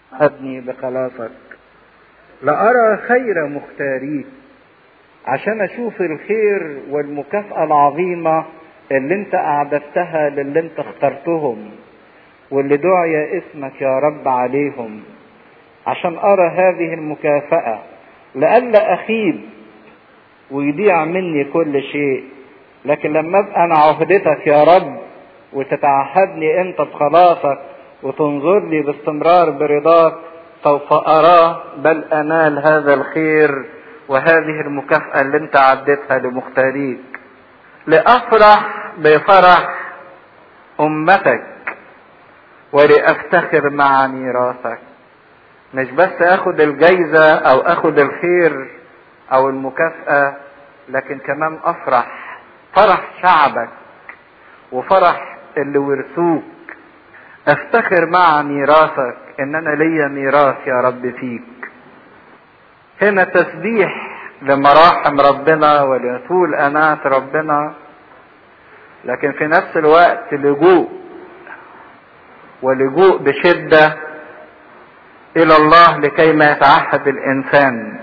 أبني بخلاصك لأرى خير مختاريك عشان أشوف الخير والمكافأة العظيمة اللي أنت أعددتها للي أنت اخترتهم واللي دعي اسمك يا رب عليهم عشان أرى هذه المكافأة لئلا أخيب ويضيع مني كل شيء لكن لما ابقى انا عهدتك يا رب وتتعهدني انت بخلاصك وتنظر لي باستمرار برضاك سوف اراه بل انال هذا الخير وهذه المكافأة اللي انت عدتها لمختاريك لافرح بفرح امتك ولافتخر مع ميراثك مش بس اخد الجايزة او اخد الخير او المكافأة لكن كمان افرح فرح شعبك وفرح اللي ورثوك افتخر مع ميراثك ان انا ليا ميراث يا رب فيك هنا تسبيح لمراحم ربنا ولطول انات ربنا لكن في نفس الوقت لجوء ولجوء بشده الى الله لكي ما يتعهد الانسان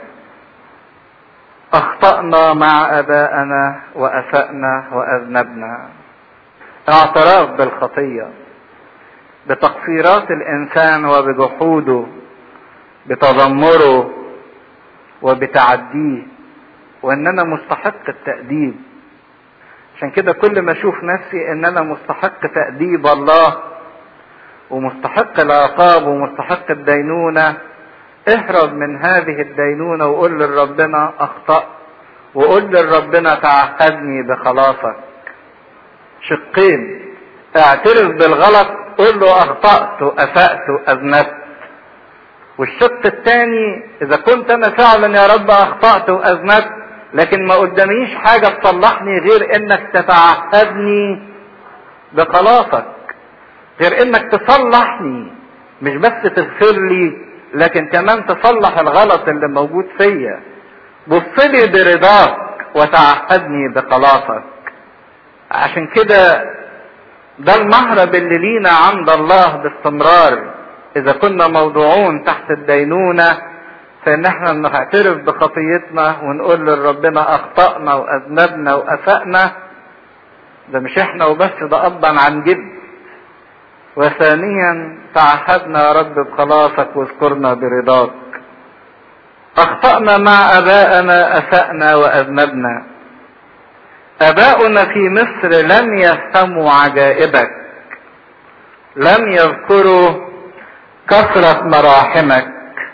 اخطأنا مع ابائنا واسأنا واذنبنا اعتراف بالخطية بتقصيرات الانسان وبجحوده بتذمره وبتعديه وان انا مستحق التأديب عشان كده كل ما اشوف نفسي ان انا مستحق تأديب الله ومستحق العقاب ومستحق الدينونة اهرب من هذه الدينونة وقول لربنا اخطأت وقول لربنا تعهدني بخلاصك شقين اعترف بالغلط قول له اخطأت اسأت اذنبت والشق الثاني اذا كنت انا فعلا يا رب اخطأت واذنبت لكن ما قداميش حاجة تصلحني غير انك تتعهدني بخلاصك غير انك تصلحني مش بس تغفر لي لكن كمان تصلح الغلط اللي موجود فيا بص لي برضاك وتعهدني بخلاصك عشان كده ده المهرب اللي لينا عند الله باستمرار اذا كنا موضوعون تحت الدينونة فان احنا نعترف بخطيتنا ونقول لربنا اخطأنا واذنبنا واسأنا ده مش احنا وبس ده ابا عن جد وثانيا تعهدنا يا رب بخلاصك واذكرنا برضاك اخطأنا مع ابائنا اسأنا واذنبنا اباؤنا في مصر لم يفهموا عجائبك لم يذكروا كثرة مراحمك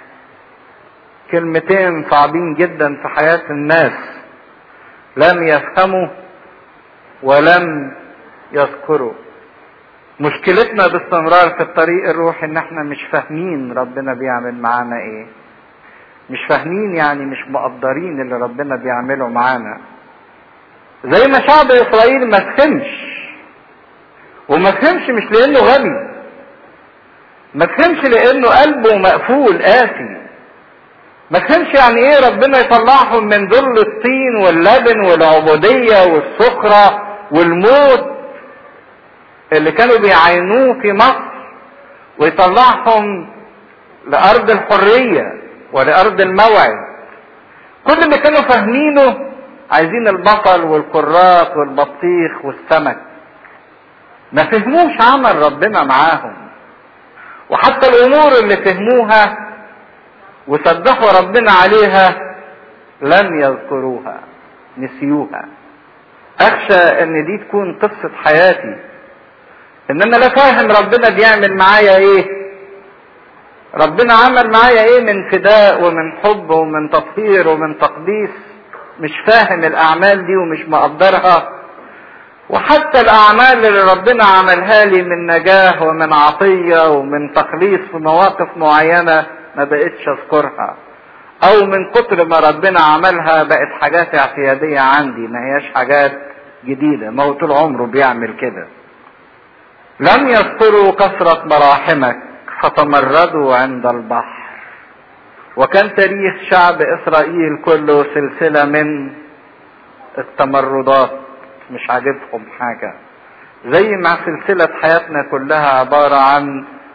كلمتين صعبين جدا في حياة الناس لم يفهموا ولم يذكروا مشكلتنا باستمرار في الطريق الروحي ان احنا مش فاهمين ربنا بيعمل معانا ايه مش فاهمين يعني مش مقدرين اللي ربنا بيعمله معانا زي ما شعب اسرائيل ما فهمش وما فهمش مش لانه غبي ما فهمش لانه قلبه مقفول قاسي ما فهمش يعني ايه ربنا يطلعهم من ذل الطين واللبن والعبودية والسخرة والموت اللي كانوا بيعينوه في مصر ويطلعهم لأرض الحرية ولأرض الموعد كل اللي كانوا فاهمينه عايزين البصل والكراث والبطيخ والسمك ما فهموش عمل ربنا معاهم وحتى الامور اللي فهموها وسبحوا ربنا عليها لم يذكروها نسيوها اخشى ان دي تكون قصة حياتي ان انا لا فاهم ربنا بيعمل معايا ايه ربنا عمل معايا ايه من فداء ومن حب ومن تطهير ومن تقديس مش فاهم الاعمال دي ومش مقدرها وحتى الاعمال اللي ربنا عملها لي من نجاه ومن عطيه ومن تخليص في مواقف معينه ما بقتش اذكرها او من كتر ما ربنا عملها بقت حاجات اعتياديه عندي ما هياش حاجات جديده ما هو طول عمره بيعمل كده لم يذكروا كثره مراحمك فتمردوا عند البحر وكان تاريخ شعب اسرائيل كله سلسله من التمردات مش عاجبهم حاجه زي ما سلسله حياتنا كلها عباره عن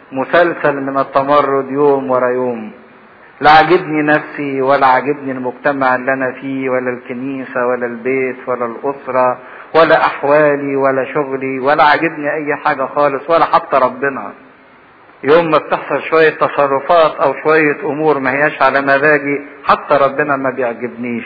مسلسل من التمرد يوم ورا يوم لا عجبني نفسي ولا عجبني المجتمع اللي انا فيه ولا الكنيسة ولا البيت ولا الاسرة ولا احوالي ولا شغلي ولا عجبني اي حاجة خالص ولا حتى ربنا يوم ما بتحصل شوية تصرفات او شوية امور ما هياش على مزاجي حتى ربنا ما بيعجبنيش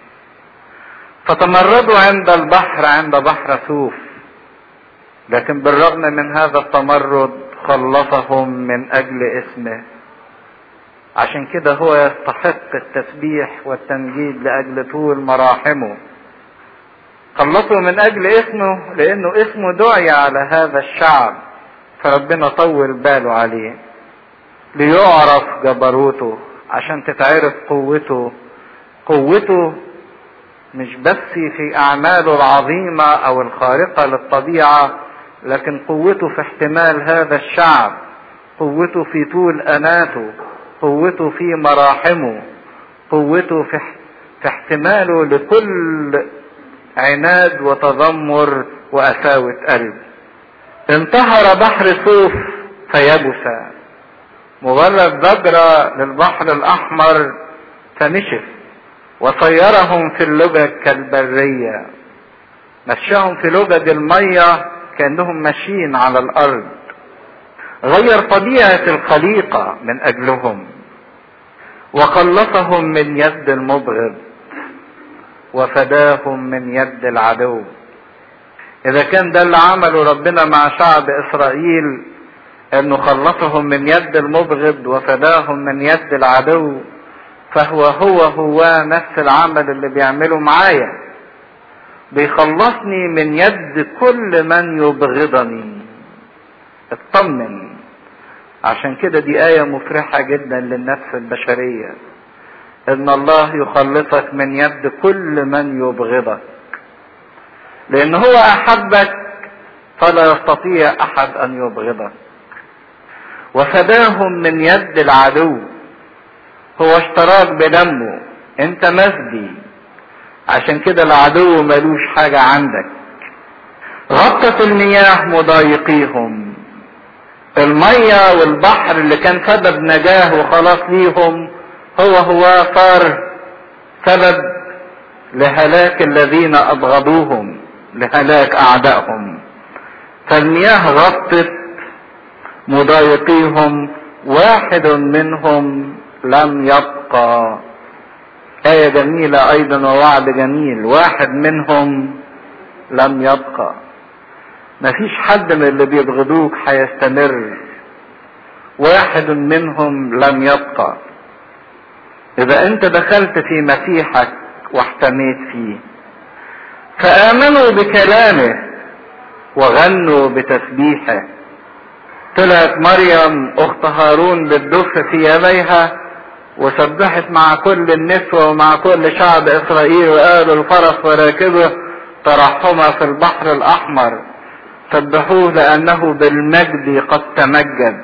فتمردوا عند البحر عند بحر سوف لكن بالرغم من هذا التمرد خلصهم من اجل اسمه عشان كده هو يستحق التسبيح والتمجيد لاجل طول مراحمه خلصوا من اجل اسمه لانه اسمه دعي على هذا الشعب فربنا طول باله عليه ليعرف جبروته عشان تتعرف قوته قوته مش بس في اعماله العظيمه او الخارقه للطبيعه لكن قوته في احتمال هذا الشعب قوته في طول اناته قوته في مراحمه قوته في في احتماله لكل عناد وتذمر وقساوة قلب انتهر بحر صوف فيبس مجرد ضجرة للبحر الأحمر فنشف وصيرهم في اللجج كالبرية مشاهم في لجج المية كأنهم ماشيين على الأرض غير طبيعة الخليقة من أجلهم وخلصهم من يد المبغض وفداهم من يد العدو إذا كان ده اللي عمله ربنا مع شعب إسرائيل إنه خلصهم من يد المبغض وفداهم من يد العدو فهو هو هو نفس العمل اللي بيعمله معايا بيخلصني من يد كل من يبغضني اطمن عشان كده دي آية مفرحة جدا للنفس البشرية إن الله يخلصك من يد كل من يبغضك لأن هو أحبك فلا يستطيع أحد أن يبغضك وفداهم من يد العدو هو اشتراك بدمه انت مسدي عشان كده العدو ملوش حاجة عندك غطت المياه مضايقيهم المية والبحر اللي كان سبب نجاه وخلاص ليهم هو هو صار سبب لهلاك الذين ابغضوهم لهلاك اعدائهم فالمياه غطت مضايقيهم واحد منهم لم يبقى آية جميلة أيضا ووعد جميل واحد منهم لم يبقى مفيش حد من اللي بيبغضوك هيستمر واحد منهم لم يبقى إذا أنت دخلت في مسيحك واحتميت فيه فآمنوا بكلامه وغنوا بتسبيحه طلعت مريم أخت هارون بالدف في يديها وسبحت مع كل النسوة ومع كل شعب إسرائيل وقالوا الفرس وراكبه ترحما في البحر الأحمر سبحوه لأنه بالمجد قد تمجد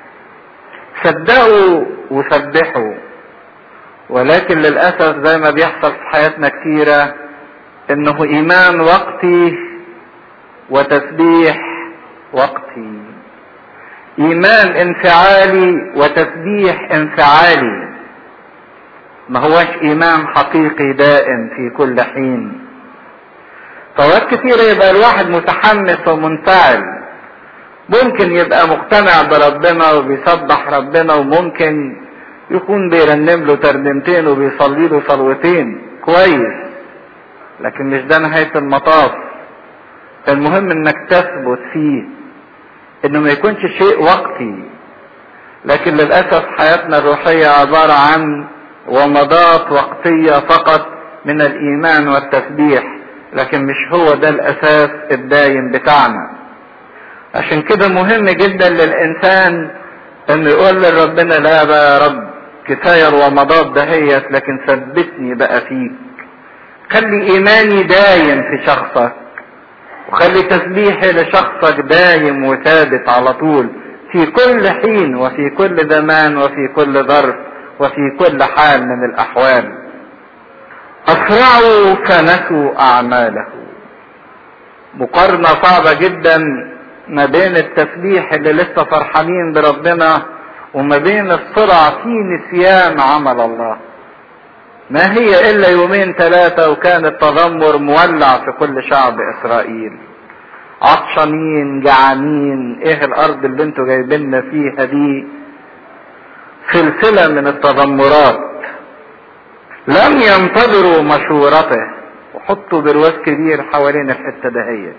صدقوا وسبحوا ولكن للأسف زي ما بيحصل في حياتنا كتيرة إنه إيمان وقتي وتسبيح وقتي إيمان انفعالي وتسبيح انفعالي ما هوش إيمان حقيقي دائم في كل حين فوقت كتير يبقى الواحد متحمس ومنفعل ممكن يبقى مقتنع بربنا وبيسبح ربنا وممكن يكون بيرنم له ترنيمتين وبيصلي له صلوتين كويس لكن مش ده نهاية المطاف المهم انك تثبت فيه انه ما يكونش شيء وقتي لكن للاسف حياتنا الروحية عبارة عن ومضات وقتية فقط من الايمان والتسبيح لكن مش هو ده الاساس الدايم بتاعنا عشان كده مهم جدا للانسان انه يقول لربنا لا بقى يا رب كفاية الومضات دهيت لكن ثبتني بقى فيك خلي ايماني دايم في شخصك وخلي تسبيحي لشخصك دايم وثابت على طول في كل حين وفي كل زمان وفي كل ظرف وفي كل حال من الاحوال اسرعوا فنسوا اعماله مقارنة صعبة جدا ما بين التسبيح اللي لسه فرحانين بربنا وما بين الصرع في نسيان عمل الله ما هي الا يومين ثلاثة وكان التذمر مولع في كل شعب اسرائيل عطشانين جعانين ايه الارض اللي انتوا جايبيننا فيها دي سلسلة من التذمرات لم ينتظروا مشورته وحطوا برواز كبير حوالين الحتة دهيت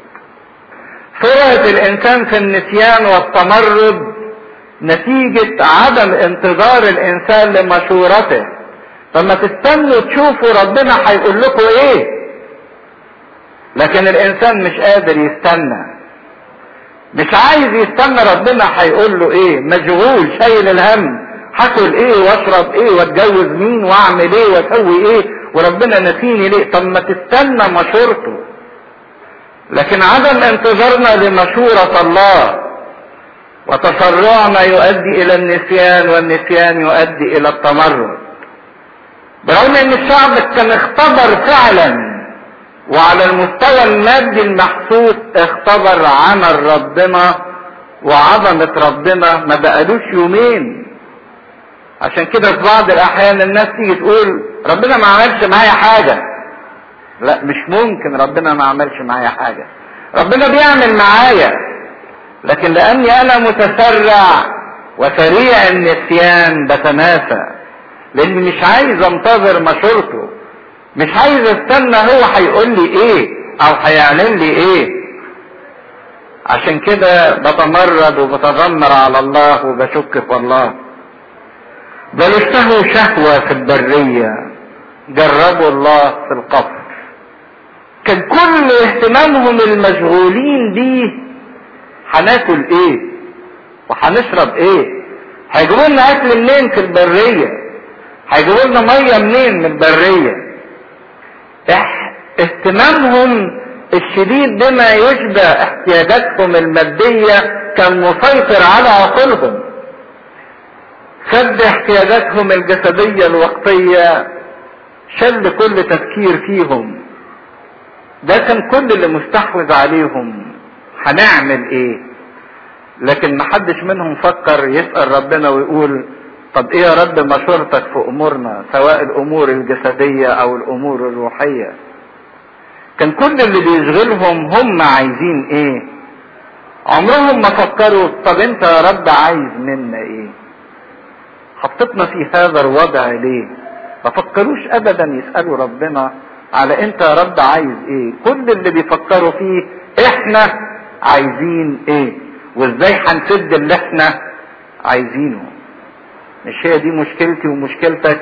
سرعة الانسان في النسيان والتمرد نتيجة عدم انتظار الانسان لمشورته فما تستنوا تشوفوا ربنا هيقول لكم ايه لكن الانسان مش قادر يستنى مش عايز يستنى ربنا هيقول له ايه مشغول شايل الهم هاكل ايه واشرب ايه واتجوز مين واعمل ايه واسوي ايه وربنا نسيني ليه طب ما تستنى مشورته لكن عدم انتظارنا لمشورة الله وتسرعنا يؤدي الى النسيان والنسيان يؤدي الى التمرد برغم ان الشعب كان اختبر فعلا وعلى المستوى المادي المحسوس اختبر عمل ربنا وعظمة ربنا ما بقالوش يومين عشان كده في بعض الاحيان الناس تيجي تقول ربنا ما عملش معايا حاجة لا مش ممكن ربنا ما عملش معايا حاجة ربنا بيعمل معايا لكن لاني انا متسرع وسريع النسيان بتناسى لاني مش عايز انتظر مشورته مش عايز استنى هو هيقول لي ايه او هيعلن لي ايه عشان كده بتمرد وبتذمر على الله وبشك في الله بل اشتهوا شهوة في البرية جربوا الله في القبر كان كل اهتمامهم المشغولين بيه هناكل ايه وهنشرب ايه هيجيبوا لنا اكل منين في البرية هيجيبوا لنا مية منين من البرية اهتمامهم الشديد بما يشبه احتياجاتهم المادية كان مسيطر على عقولهم سد احتياجاتهم الجسدية الوقتية شل كل تفكير فيهم ده كان كل اللي مستحوذ عليهم هنعمل ايه لكن محدش منهم فكر يسأل ربنا ويقول طب ايه يا رب مشورتك في امورنا سواء الامور الجسدية او الامور الروحية كان كل اللي بيشغلهم هم عايزين ايه عمرهم ما فكروا طب انت يا رب عايز منا ايه حطتنا في هذا الوضع ليه ما فكروش ابدا يسألوا ربنا على انت يا رب عايز ايه كل اللي بيفكروا فيه احنا عايزين ايه وازاي هنسد اللي احنا عايزينه مش هي دي مشكلتي ومشكلتك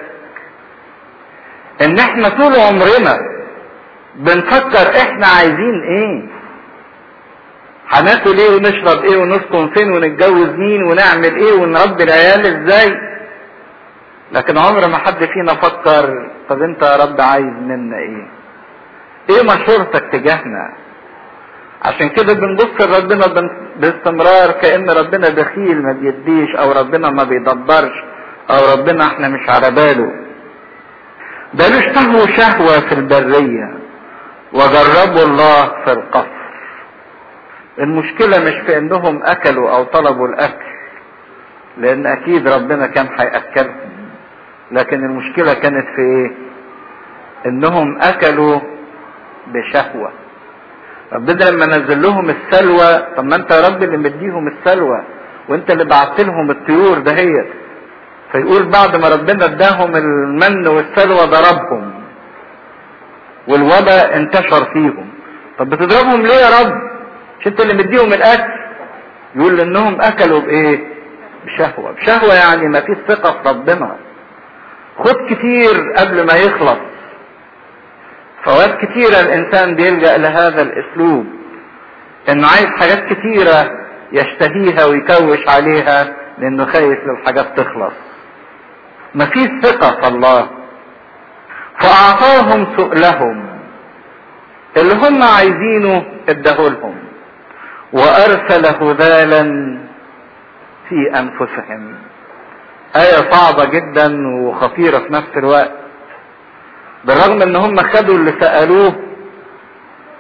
ان احنا طول عمرنا بنفكر احنا عايزين ايه هناكل ايه ونشرب ايه ونسكن فين ونتجوز مين ونعمل ايه ونربي العيال ازاي لكن عمر ما حد فينا فكر طب انت يا رب عايز منا ايه ايه مشورتك تجاهنا عشان كده بنبص لربنا باستمرار كأن ربنا بخيل ما بيديش او ربنا ما بيدبرش او ربنا احنا مش على باله بل اشتهوا شهوة في البرية وجربوا الله في القصر المشكلة مش في انهم اكلوا او طلبوا الاكل لان اكيد ربنا كان هيأكلهم لكن المشكلة كانت في ايه انهم اكلوا بشهوة ربنا لما نزل لهم السلوى طب ما انت يا رب اللي مديهم السلوى وانت اللي بعت لهم الطيور دهيت فيقول بعد ما ربنا اداهم المن والسلوى ضربهم والوباء انتشر فيهم طب بتضربهم ليه يا رب مش انت اللي مديهم الاكل يقول انهم اكلوا بايه بشهوة بشهوة يعني ما فيش ثقة في ربنا خد كتير قبل ما يخلص فوات كتيرة الانسان بيلجأ لهذا الاسلوب انه عايز حاجات كتيرة يشتهيها ويكوش عليها لانه خايف للحاجات تخلص مفيش ثقة في الله فاعطاهم سؤلهم اللي هم عايزينه اداهولهم وارسل هذالا في انفسهم آية صعبة جدا وخطيرة في نفس الوقت بالرغم ان هم خدوا اللي سألوه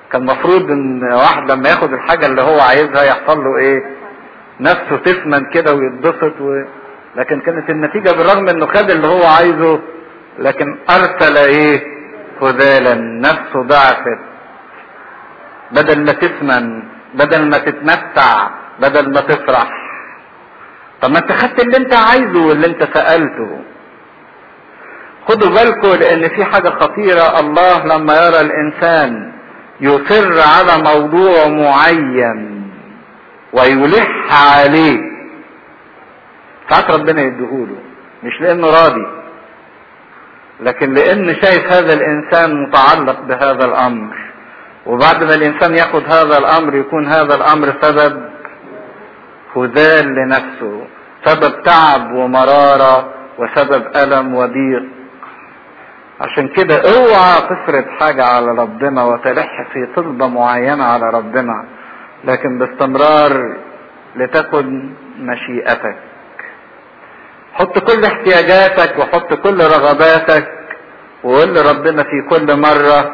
كان المفروض ان واحد لما ياخد الحاجة اللي هو عايزها يحصل له ايه نفسه تثمن كده ويتبسط و... لكن كانت النتيجة بالرغم انه خد اللي هو عايزه لكن ارسل ايه خذالا نفسه ضعفت بدل ما تثمن بدل ما تتمتع بدل ما تفرح طب ما انت خدت اللي انت عايزه واللي انت سألته خدوا بالكم لان في حاجة خطيرة الله لما يرى الانسان يصر على موضوع معين ويلح عليه ساعات ربنا يديهوله مش لانه راضي لكن لان شايف هذا الانسان متعلق بهذا الامر وبعد ما الانسان ياخد هذا الامر يكون هذا الامر سبب خذال لنفسه سبب تعب ومرارة وسبب ألم وضيق عشان كده اوعى تفرض حاجة على ربنا وتلح في طلبة معينة على ربنا لكن باستمرار لتكن مشيئتك حط كل احتياجاتك وحط كل رغباتك وقول لربنا في كل مرة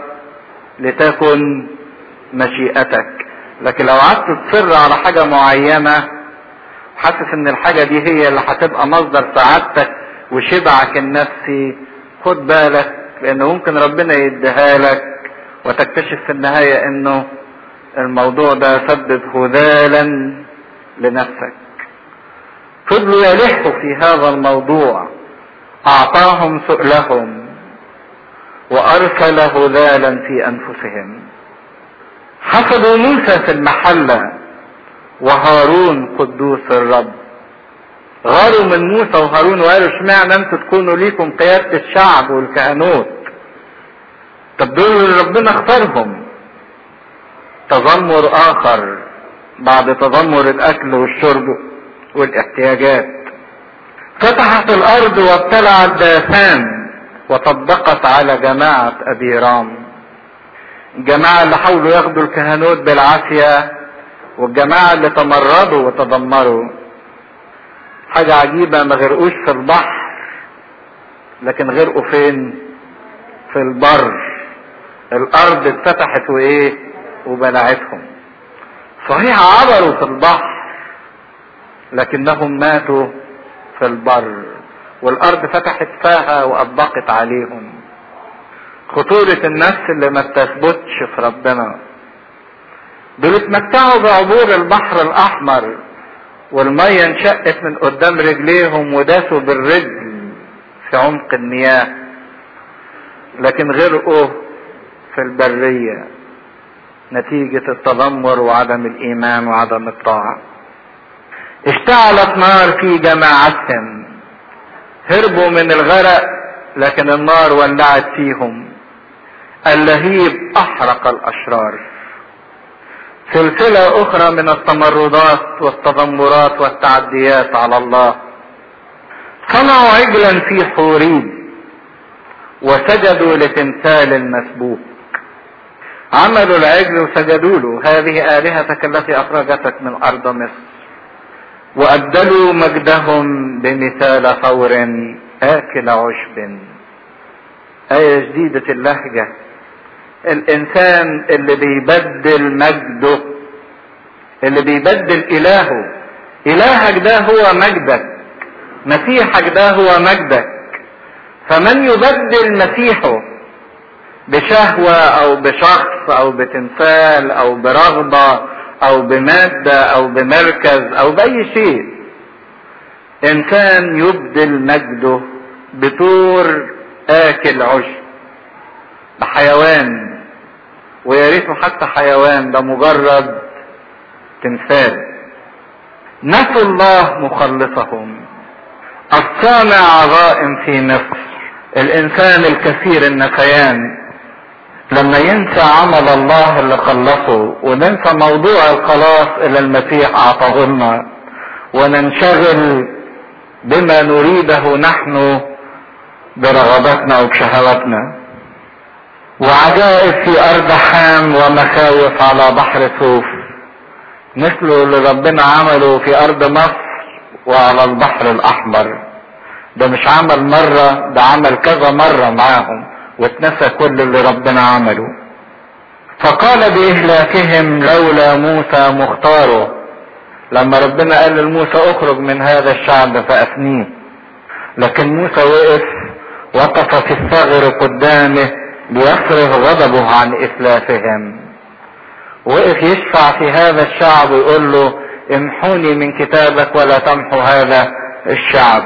لتكن مشيئتك لكن لو قعدت تصر على حاجة معينة حاسس ان الحاجة دي هي اللي هتبقى مصدر سعادتك وشبعك النفسي خد بالك لان ممكن ربنا يديها لك وتكتشف في النهاية انه الموضوع ده سبب خذالا لنفسك فضلوا يلحوا في هذا الموضوع اعطاهم سؤلهم وارسل هذالا في انفسهم حسبوا موسى في المحله وهارون قدوس الرب غاروا من موسى وهارون وقالوا اشمعنى انتوا تكونوا ليكم قيادة الشعب والكهنوت طب دول اللي ربنا اختارهم تذمر اخر بعد تذمر الاكل والشرب والاحتياجات فتحت الارض وابتلعت داثان وطبقت على جماعة ابي رام الجماعة اللي حاولوا ياخدوا الكهنوت بالعافية والجماعة اللي تمردوا وتدمروا حاجة عجيبة ما غرقوش في البحر لكن غرقوا فين في البر الارض اتفتحت وايه وبلعتهم صحيح عبروا في البحر لكنهم ماتوا في البر والارض فتحت فاها واطبقت عليهم خطورة النفس اللي ما بتثبتش في ربنا دول اتمتعوا بعبور البحر الاحمر والمية انشقت من قدام رجليهم وداسوا بالرجل في عمق المياه لكن غرقوا في البرية نتيجة التذمر وعدم الايمان وعدم الطاعة اشتعلت نار في جماعتهم هربوا من الغرق لكن النار ولعت فيهم اللهيب احرق الاشرار سلسلة اخرى من التمردات والتذمرات والتعديات على الله صنعوا عجلا في حوريب وسجدوا لتمثال المسبوك عملوا العجل وسجدوا له هذه آلهتك التي أخرجتك من أرض مصر وأبدلوا مجدهم بمثال ثور آكل عشب آية جديدة اللهجة الإنسان اللي بيبدل مجده اللي بيبدل إلهه إلهك ده هو مجدك مسيحك ده هو مجدك فمن يبدل مسيحه بشهوة أو بشخص أو بتمثال أو برغبة أو بمادة أو بمركز أو بأي شيء إنسان يبدل مجده بطور آكل عشب بحيوان ويا ريته حتى حيوان ده مجرد تمثال نسوا الله مخلصهم الصانع عظائم في مصر الانسان الكثير النسيان لما ينسى عمل الله اللي خلصه وننسى موضوع الخلاص اللي المسيح اعطاه لنا وننشغل بما نريده نحن برغباتنا وبشهواتنا وعجائب في ارض حام ومخاوف على بحر صوف مثل اللي ربنا عمله في ارض مصر وعلى البحر الاحمر ده مش عمل مرة ده عمل كذا مرة معاهم واتنسى كل اللي ربنا عمله فقال بإهلاكهم لولا موسى مختاره لما ربنا قال لموسى اخرج من هذا الشعب فأفنيه لكن موسى وقف وقف في الثغر قدامه ليصرف غضبه عن إسلافهم وقف يشفع في هذا الشعب ويقول له امحوني من كتابك ولا تمحوا هذا الشعب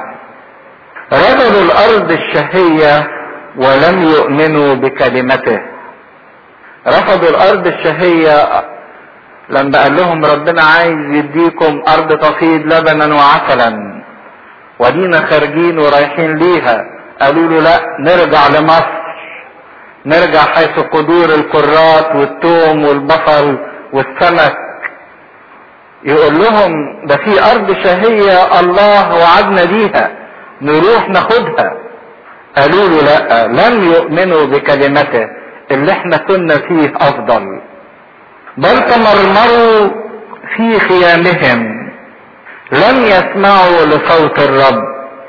رفضوا الارض الشهية ولم يؤمنوا بكلمته رفضوا الارض الشهية لما قال لهم ربنا عايز يديكم ارض تفيض لبنا وعسلا ودينا خارجين ورايحين ليها قالوا له لا نرجع لمصر نرجع حيث قدور الكرات والثوم والبصل والسمك يقول لهم ده في ارض شهية الله وعدنا بيها نروح ناخدها قالوا له لا لم يؤمنوا بكلمته اللي احنا كنا فيه افضل بل تمرمروا في خيامهم لم يسمعوا لصوت الرب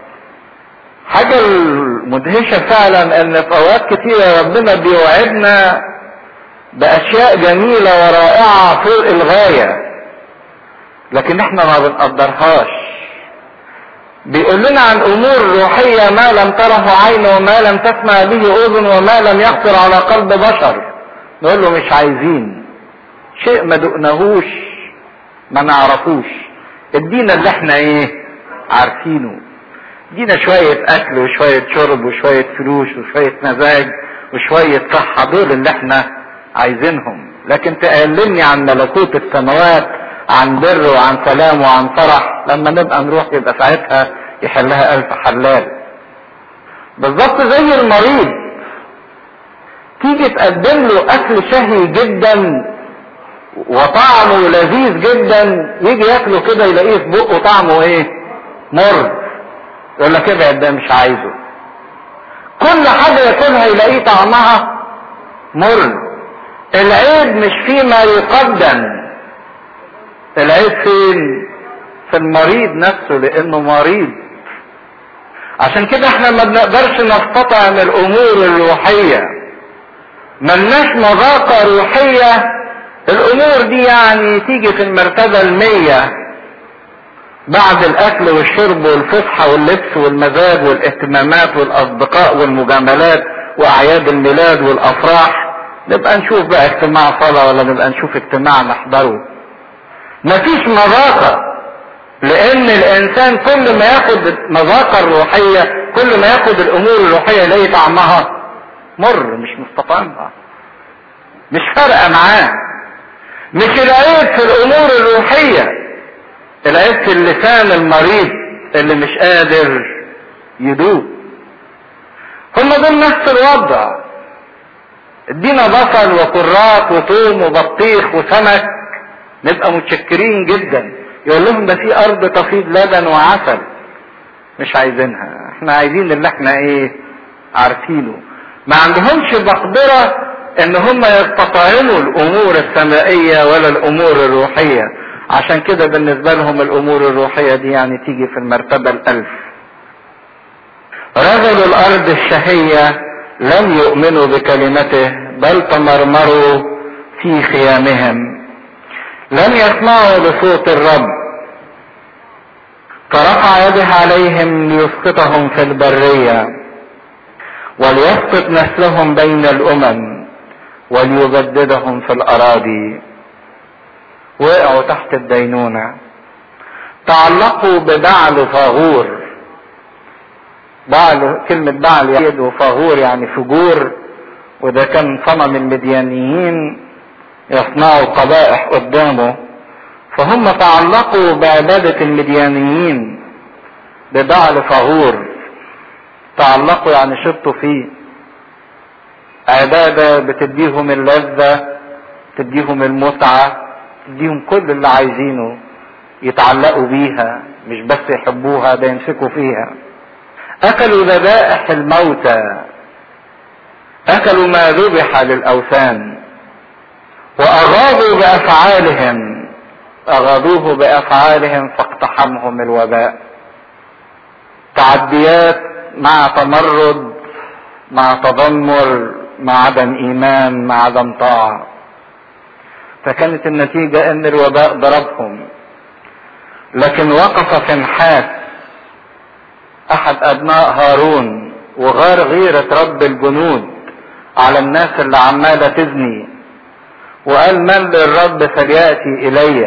حاجة المدهشة فعلا ان في اوقات كتيرة ربنا بيوعدنا باشياء جميلة ورائعة فوق الغاية لكن احنا ما بنقدرهاش بيقول لنا عن امور روحية ما لم تره عين وما لم تسمع به اذن وما لم يخطر على قلب بشر نقول له مش عايزين شيء ما دقناهوش ما نعرفوش ادينا اللي احنا ايه عارفينه ادينا شوية اكل وشوية شرب وشوية فلوس وشوية مزاج وشوية صحة دول اللي احنا عايزينهم لكن تقللني عن ملكوت السماوات عن بر وعن سلام وعن فرح لما نبقى نروح يبقى ساعتها يحلها الف حلال بالظبط زي المريض تيجي تقدم له اكل شهي جدا وطعمه لذيذ جدا يجي ياكله كده يلاقيه في بقه طعمه ايه مر يقول لك ابعد ده مش عايزه كل حاجة ياكلها يلاقيه طعمها مر العيب مش فيما يقدم العيب فين في المريض نفسه لانه مريض عشان كده احنا ما بنقدرش نستطعم الامور الروحية ملناش مذاقة روحية الامور دي يعني تيجي في المرتبة المية بعد الاكل والشرب والفسحة واللبس والمزاج والاهتمامات والاصدقاء والمجاملات واعياد الميلاد والافراح نبقى نشوف بقى اجتماع صلاة ولا نبقى نشوف اجتماع نحضره مفيش مذاقة لان الانسان كل ما ياخد مذاقة الروحية كل ما ياخد الامور الروحية يلاقي طعمها مر مش مستطعمها مش فارقة معاه مش العيب في الامور الروحية العيب في اللسان المريض اللي مش قادر يدوب هم دول نفس الوضع ادينا بصل وكرات وثوم وبطيخ وسمك نبقى متشكرين جدا يقول لهم ده في ارض تفيض لبن وعسل مش عايزينها احنا عايزين اللي احنا ايه عارفينه ما عندهمش مقدرة ان هم يستطعموا الامور السمائية ولا الامور الروحية عشان كده بالنسبة لهم الامور الروحية دي يعني تيجي في المرتبة الالف رجل الارض الشهية لم يؤمنوا بكلمته بل تمرمروا في خيامهم لم يسمعوا لصوت الرب فرفع يده عليهم ليسقطهم في البرية وليسقط نسلهم بين الامم وليبددهم في الاراضي وقعوا تحت الدينونة تعلقوا ببعل فاغور بعل كلمة بعل يد وفاغور يعني فجور وده كان صنم المديانيين يصنعوا قبائح قدامه فهم تعلقوا بعبادة المديانيين ببعل فغور تعلقوا يعني شطوا فيه عبادة بتديهم اللذة تديهم المتعة تديهم كل اللي عايزينه يتعلقوا بيها مش بس يحبوها ده يمسكوا فيها اكلوا ذبائح الموتى اكلوا ما ذبح للاوثان واغاضوا بافعالهم اغاضوه بافعالهم فاقتحمهم الوباء تعديات مع تمرد مع تذمر مع عدم ايمان مع عدم طاعه فكانت النتيجة ان الوباء ضربهم لكن وقف فنحاس احد ابناء هارون وغار غيرة رب الجنود على الناس اللي عمالة تزني وقال من للرب فليأتي الي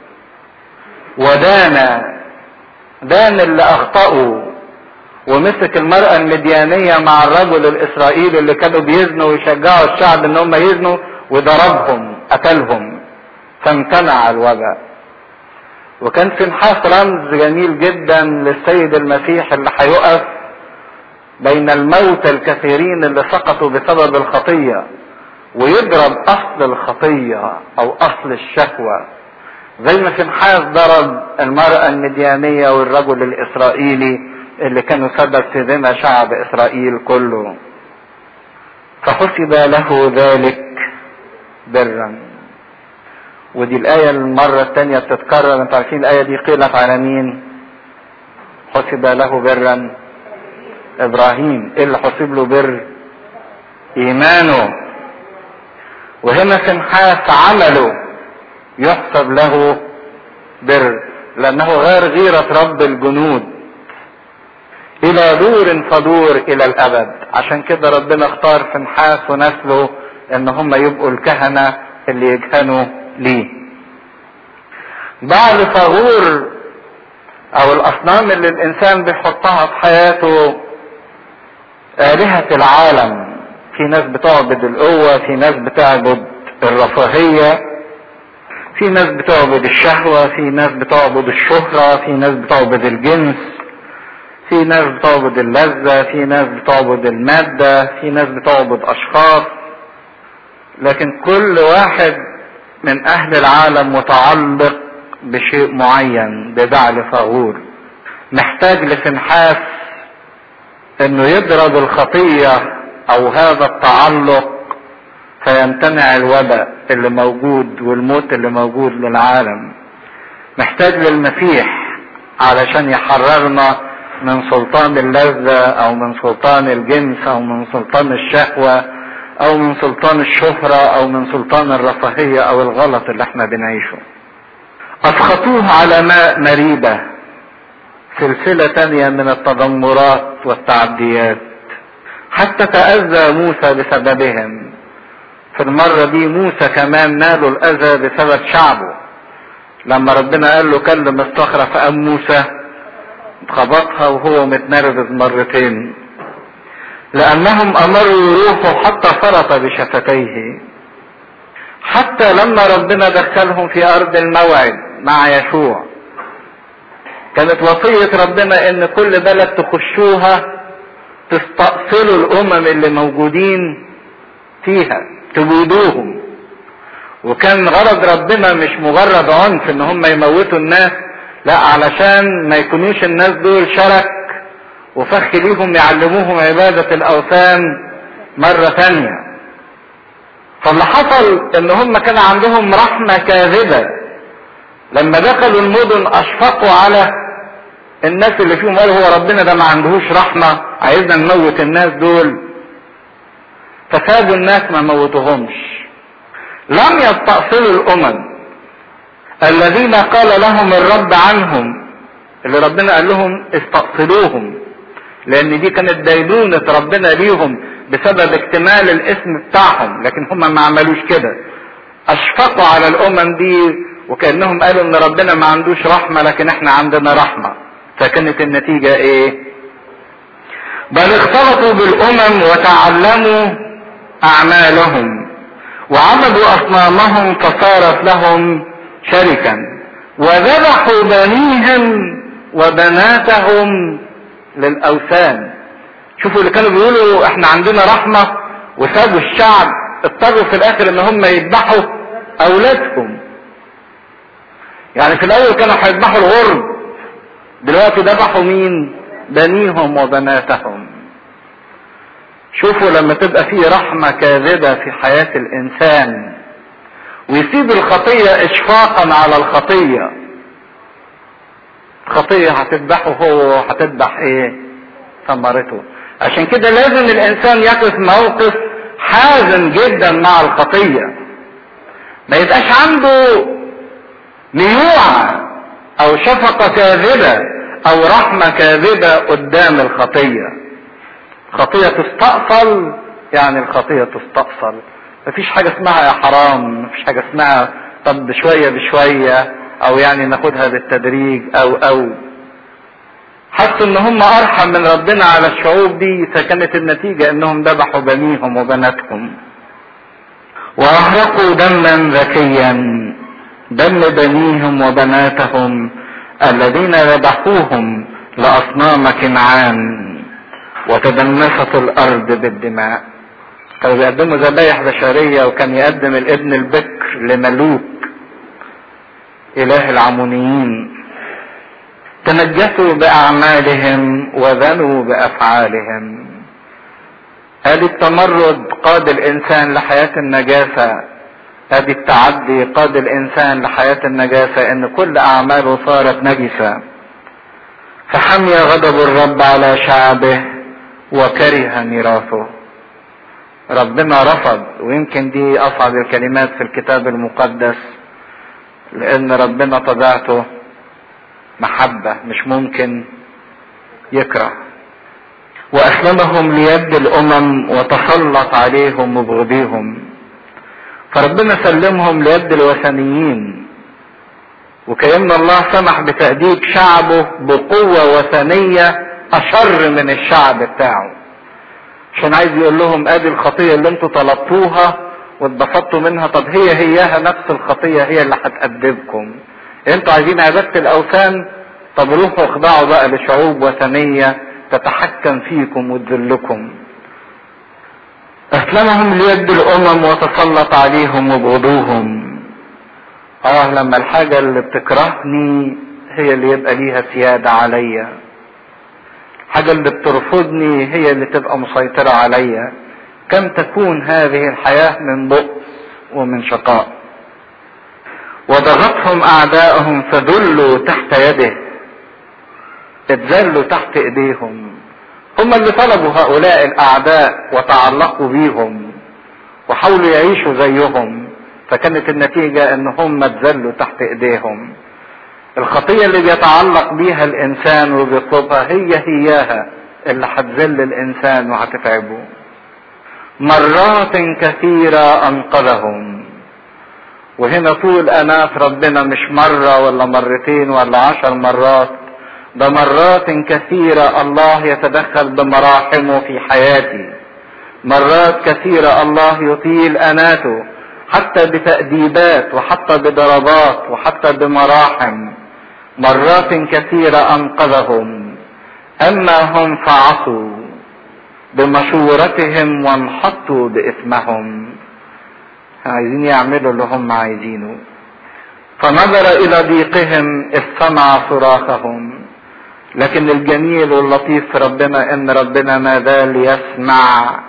ودان دان اللي اخطأوا ومسك المرأة المديانية مع الرجل الاسرائيلي اللي كانوا بيزنوا ويشجعوا الشعب ان هم يزنوا وضربهم قتلهم فامتنع الوباء وكان في نحاس رمز جميل جدا للسيد المسيح اللي هيقف بين الموتى الكثيرين اللي سقطوا بسبب الخطية ويضرب اصل الخطية او اصل الشكوى زي ما فنحاس ضرب المرأة المديانية والرجل الاسرائيلي اللي كانوا سبب في ذمة شعب اسرائيل كله فحسب له ذلك برا ودي الآية المرة الثانية بتتكرر انتوا عارفين الآية دي قيلت على مين؟ حسب له برا إبراهيم، إيه اللي حسب له بر؟ إيمانه وهنا فنحاس عمله يحسب له بر لأنه غير غيرة رب الجنود إلى دور فدور إلى الأبد عشان كده ربنا اختار فنحاس ونسله ان هم يبقوا الكهنة اللي يكهنوا ليه بعد فغور او الاصنام اللي الانسان بيحطها في حياته آلهة العالم في ناس بتعبد القوة في ناس بتعبد الرفاهية في ناس بتعبد الشهوة في ناس بتعبد الشهرة في ناس بتعبد الجنس في ناس بتعبد اللذة في ناس بتعبد المادة في ناس بتعبد اشخاص لكن كل واحد من اهل العالم متعلق بشيء معين ببعل فغور محتاج لفنحاس انه يضرب الخطية او هذا التعلق فيمتنع الوباء اللي موجود والموت اللي موجود للعالم محتاج للمسيح علشان يحررنا من سلطان اللذة او من سلطان الجنس او من سلطان الشهوة او من سلطان الشهرة او من سلطان الرفاهية او الغلط اللي احنا بنعيشه اسخطوه على ماء مريبة سلسلة تانية من التذمرات والتعديات حتى تأذى موسى بسببهم في المرة دي موسى كمان نالوا الأذى بسبب شعبه لما ربنا قال له كلم الصخرة فقام موسى خبطها وهو متنرفز مرتين لأنهم أمروا يروحوا حتى فرط بشفتيه حتى لما ربنا دخلهم في أرض الموعد مع يشوع كانت وصية ربنا إن كل بلد تخشوها تستأصلوا الأمم اللي موجودين فيها تبودوهم وكان غرض ربنا مش مجرد عنف ان هم يموتوا الناس لا علشان ما يكونوش الناس دول شرك وفخ ليهم يعلموهم عبادة الاوثان مرة ثانية فاللي حصل ان هم كان عندهم رحمة كاذبة لما دخلوا المدن اشفقوا على الناس اللي فيهم قالوا هو ربنا ده ما عندهوش رحمة عايزنا نموت الناس دول فسابوا الناس ما موتوهمش لم يستأصلوا الامم الذين قال لهم الرب عنهم اللي ربنا قال لهم استأصلوهم لان دي كانت دينونة ربنا ليهم بسبب اكتمال الاسم بتاعهم لكن هم ما عملوش كده اشفقوا على الامم دي وكانهم قالوا ان ربنا ما عندوش رحمة لكن احنا عندنا رحمة فكانت النتيجة ايه بل اختلطوا بالامم وتعلموا اعمالهم وعبدوا اصنامهم فصارت لهم شركا وذبحوا بنيهم وبناتهم للاوثان شوفوا اللي كانوا بيقولوا احنا عندنا رحمة وسابوا الشعب اضطروا في الاخر ان هم يذبحوا اولادهم يعني في الاول كانوا هيذبحوا الغرب دلوقتي ذبحوا مين بنيهم وبناتهم شوفوا لما تبقى فيه رحمة كاذبة في حياة الانسان ويسيب الخطية اشفاقا على الخطية خطية هتذبحه هو هتذبح ايه ثمرته عشان كده لازم الانسان يقف موقف حازم جدا مع الخطية ما يبقاش عنده ليوعة او شفقة كاذبة او رحمة كاذبة قدام الخطية خطية تستأصل يعني الخطية تستأصل مفيش حاجة اسمها يا حرام مفيش حاجة اسمها طب بشوية بشوية او يعني ناخدها بالتدريج او او حسوا ان هم ارحم من ربنا على الشعوب دي فكانت النتيجة انهم ذبحوا بنيهم وبناتهم واهرقوا دما ذكيا دم بنيهم وبناتهم الذين ذبحوهم لاصنام كنعان وتدنست الارض بالدماء كانوا بيقدموا ذبايح بشرية وكان يقدم الابن البكر لملوك اله العمونيين تنجسوا باعمالهم وذنوا بافعالهم ادي التمرد قاد الانسان لحياة النجاسة ادي التعدي قاد الانسان لحياة النجاسة ان كل اعماله صارت نجسة فحمي غضب الرب على شعبه وكره ميراثه ربنا رفض ويمكن دي اصعب الكلمات في الكتاب المقدس لان ربنا طبيعته محبة مش ممكن يكره واسلمهم ليد الامم وتسلط عليهم مبغضيهم فربنا سلمهم ليد الوثنيين وكأن الله سمح بتأديب شعبه بقوة وثنية أشر من الشعب بتاعه عشان عايز يقول لهم ادي الخطية اللي انتوا طلبتوها واتبسطتوا منها طب هي هياها نفس الخطية هي اللي هتأدبكم انتوا عايزين عبادة الاوثان طب روحوا اخضعوا بقى لشعوب وثنية تتحكم فيكم وتذلكم اسلمهم ليد الامم وتسلط عليهم وبغضوهم اه لما الحاجة اللي بتكرهني هي اللي يبقى ليها سيادة عليا الحاجة اللي بترفضني هي اللي تبقى مسيطرة عليا كم تكون هذه الحياة من بؤس ومن شقاء وضغطهم اعداءهم فذلوا تحت يده اتذلوا تحت ايديهم هم اللي طلبوا هؤلاء الاعداء وتعلقوا بيهم وحاولوا يعيشوا زيهم فكانت النتيجة ان هم اتذلوا تحت ايديهم الخطية اللي بيتعلق بيها الانسان وبيطلبها هي هياها اللي هتذل الانسان وهتتعبه مرات كثيرة انقذهم وهنا طول اناة ربنا مش مرة ولا مرتين ولا عشر مرات ده مرات كثيرة الله يتدخل بمراحمه في حياتي مرات كثيرة الله يطيل اناته حتى بتأديبات وحتى بضربات وحتى بمراحم مرات كثيرة انقذهم اما هم فعصوا بمشورتهم وانحطوا باثمهم عايزين يعملوا اللي هم عايزينه فنظر الى ضيقهم اذ سمع صراخهم لكن الجميل واللطيف في ربنا ان ربنا ما زال يسمع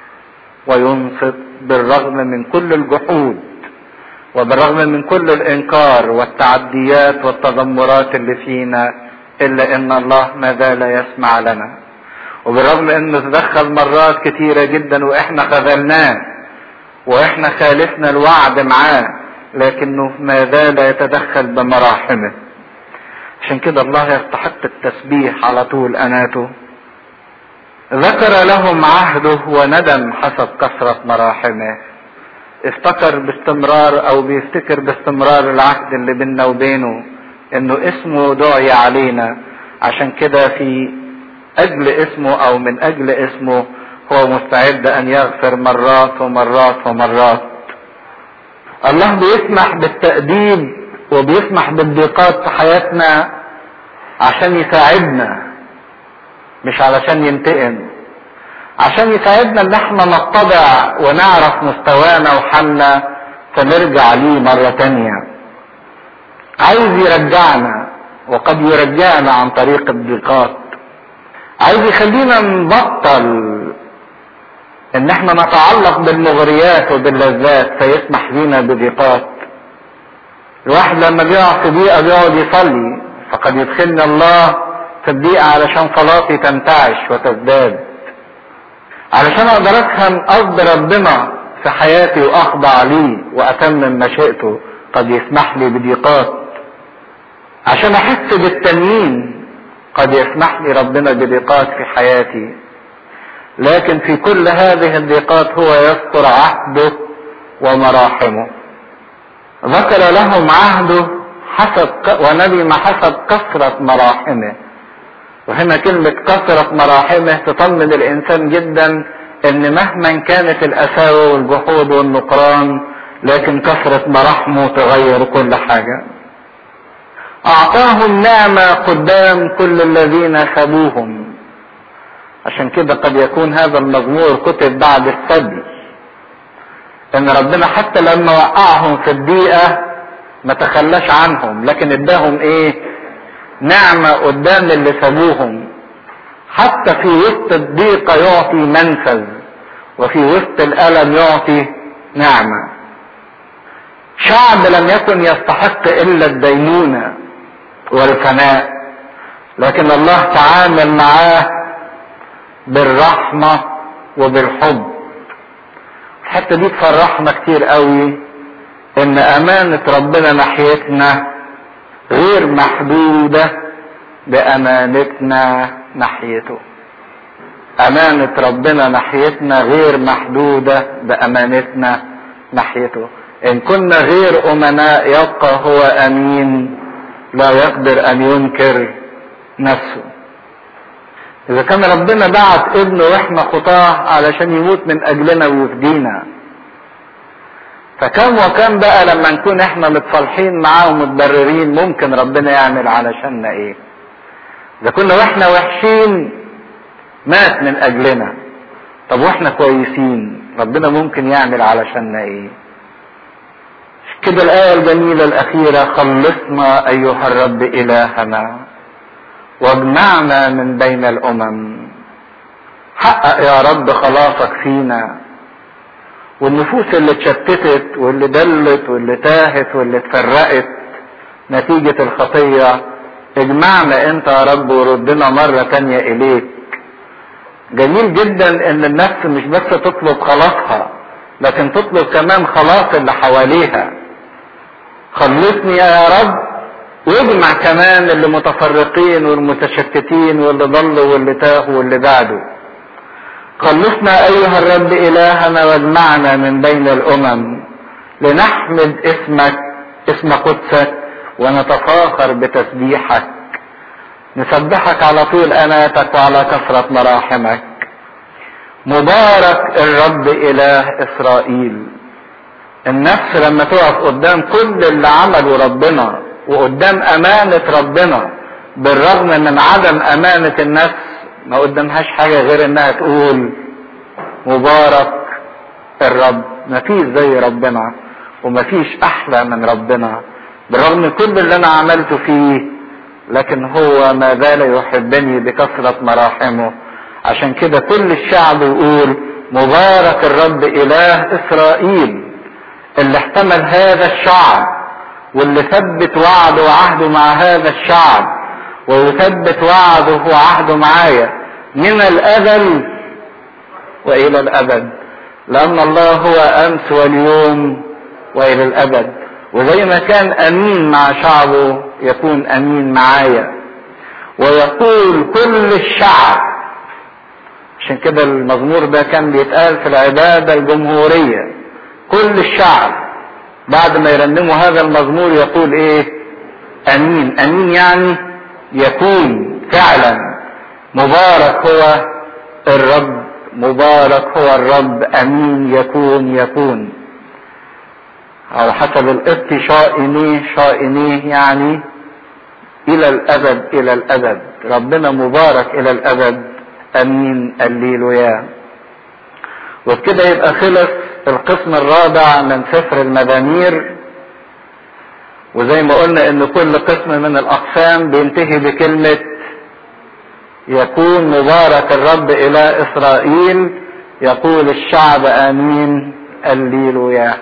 وينصت بالرغم من كل الجحود وبالرغم من كل الانكار والتعديات والتذمرات اللي فينا الا ان الله ما زال يسمع لنا وبالرغم انه تدخل مرات كتيرة جدا واحنا خذلناه واحنا خالفنا الوعد معاه لكنه ما زال يتدخل بمراحمه عشان كده الله يستحق التسبيح على طول اناته ذكر لهم عهده وندم حسب كثرة مراحمه افتكر باستمرار او بيفتكر باستمرار العهد اللي بيننا وبينه انه اسمه دعي علينا عشان كده في اجل اسمه او من اجل اسمه هو مستعد ان يغفر مرات ومرات ومرات الله بيسمح بالتأديب وبيسمح بالضيقات في حياتنا عشان يساعدنا مش علشان ينتقم عشان يساعدنا ان احنا نتضع ونعرف مستوانا وحالنا فنرجع ليه مرة تانية عايز يرجعنا وقد يرجعنا عن طريق الضيقات عايز يخلينا نبطل ان احنا نتعلق بالمغريات وباللذات فيسمح لنا بضيقات الواحد لما بيقع في ضيقه بيقعد يصلي فقد يدخلنا الله في الضيقه علشان صلاتي تنتعش وتزداد علشان اقدر افهم قصد ربنا في حياتي واخضع ليه واتمم مشيئته قد يسمح لي بضيقات عشان احس بالتنين قد يسمح لي ربنا بضيقات في حياتي لكن في كل هذه الضيقات هو يذكر عهده ومراحمه ذكر لهم عهده حسب وندم حسب كثرة مراحمه وهنا كلمة كثرة مراحمه تطمن الإنسان جدا إن مهما كانت الأساوة والجحود والنكران لكن كثرة مراحمه تغير كل حاجة أعطاهم نعمة قدام كل الذين خبوهم عشان كده قد يكون هذا المزمور كتب بعد السبي ان ربنا حتى لما وقعهم في الضيقة ما تخلاش عنهم لكن اداهم ايه نعمة قدام اللي سابوهم حتى في وسط الضيقة يعطي منفذ وفي وسط الألم يعطي نعمة شعب لم يكن يستحق إلا الدينونة والفناء لكن الله تعامل معاه بالرحمة وبالحب الحتة دي تفرحنا كتير قوي ان امانة ربنا ناحيتنا غير محدودة بامانتنا ناحيته امانة ربنا ناحيتنا غير محدودة بامانتنا ناحيته ان كنا غير امناء يبقى هو امين لا يقدر ان ينكر نفسه اذا كان ربنا بعت ابنه واحنا خطاه علشان يموت من اجلنا ويفدينا فكم وكم بقى لما نكون احنا متصالحين معاه ومتبررين ممكن ربنا يعمل علشاننا ايه اذا كنا واحنا وحشين مات من اجلنا طب واحنا كويسين ربنا ممكن يعمل علشاننا ايه كده الآية الجميلة الأخيرة خلصنا أيها الرب إلهنا واجمعنا من بين الامم حقق يا رب خلاصك فينا والنفوس اللي اتشتتت واللي دلت واللي تاهت واللي اتفرقت نتيجة الخطية اجمعنا انت يا رب وردنا مرة تانية اليك جميل جدا ان النفس مش بس تطلب خلاصها لكن تطلب كمان خلاص اللي حواليها خلصني يا رب واجمع كمان اللي متفرقين والمتشتتين واللي ضلوا واللي تاهوا واللي بعدوا خلصنا ايها الرب الهنا واجمعنا من بين الامم لنحمد اسمك اسم قدسك ونتفاخر بتسبيحك نسبحك على طول اناتك وعلى كثرة مراحمك مبارك الرب اله اسرائيل النفس لما تقف قدام كل اللي عمله ربنا وقدام امانة ربنا بالرغم من عدم امانة النفس ما قدامهاش حاجة غير انها تقول مبارك الرب مفيش زي ربنا ومفيش احلى من ربنا بالرغم من كل اللي انا عملته فيه لكن هو ما زال يحبني بكثرة مراحمه عشان كده كل الشعب يقول مبارك الرب اله اسرائيل اللي احتمل هذا الشعب واللي ثبت وعده وعهده مع هذا الشعب ويثبت وعده وعهده معايا من الازل والى الابد لان الله هو امس واليوم والى الابد وزي ما كان امين مع شعبه يكون امين معايا ويقول كل الشعب عشان كده المزمور ده كان بيتقال في العبادة الجمهورية كل الشعب بعد ما يرنموا هذا المزمور يقول ايه امين امين يعني يكون فعلا مبارك هو الرب مبارك هو الرب امين يكون يكون على حسب القبط شائنيه شائنيه يعني الى الابد الى الابد ربنا مبارك الى الابد امين الليلويا وبكده يبقى خلص القسم الرابع من سفر المزامير وزي ما قلنا ان كل قسم من الاقسام بينتهي بكلمة يكون مبارك الرب الى اسرائيل يقول الشعب امين الليلويا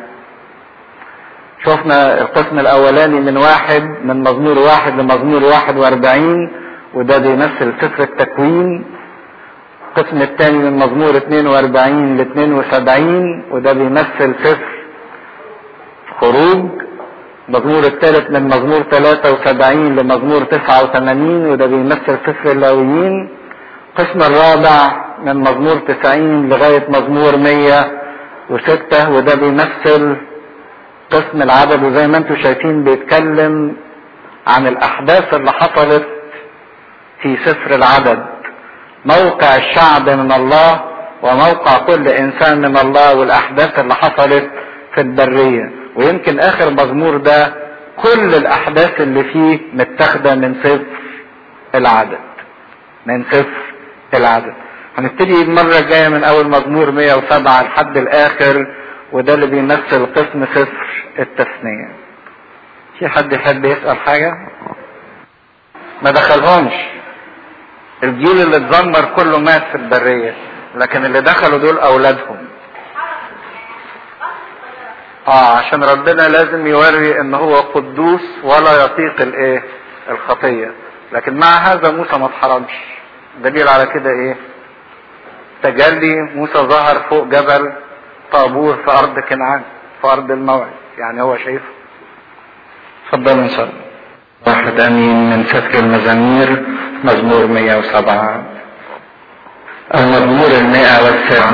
شفنا القسم الاولاني من واحد من مزمور واحد لمزمور واحد واربعين وده بيمثل سفر التكوين القسم الثاني من مزمور 42 ل 72 وده بيمثل سفر خروج المزمور الثالث من مزمور 73 لمزمور 89 وده بيمثل سفر اللاويين القسم الرابع من مزمور 90 لغاية مزمور 106 وده بيمثل قسم العدد وزي ما انتم شايفين بيتكلم عن الأحداث اللي حصلت في سفر العدد موقع الشعب من الله وموقع كل إنسان من الله والأحداث اللي حصلت في البرية ويمكن آخر مزمور ده كل الأحداث اللي فيه متاخدة من سفر العدد من سفر العدد هنبتدي المرة الجاية من أول مزمور 107 لحد الآخر وده اللي بيمثل قسم سفر التثنية. في حد يحب يسأل حاجة؟ ما دخلهمش. الجيل اللي اتذمر كله مات في البرية، لكن اللي دخلوا دول أولادهم. اه عشان ربنا لازم يوري ان هو قدوس ولا يطيق الايه؟ الخطية. لكن مع هذا موسى ما اتحرمش. دليل على كده ايه؟ تجلي موسى ظهر فوق جبل طابور في ارض كنعان في ارض الموعد يعني هو شايفه اتفضل نصلي واحد امين من سفر المزامير مزمور 107 المزمور المئة والسبع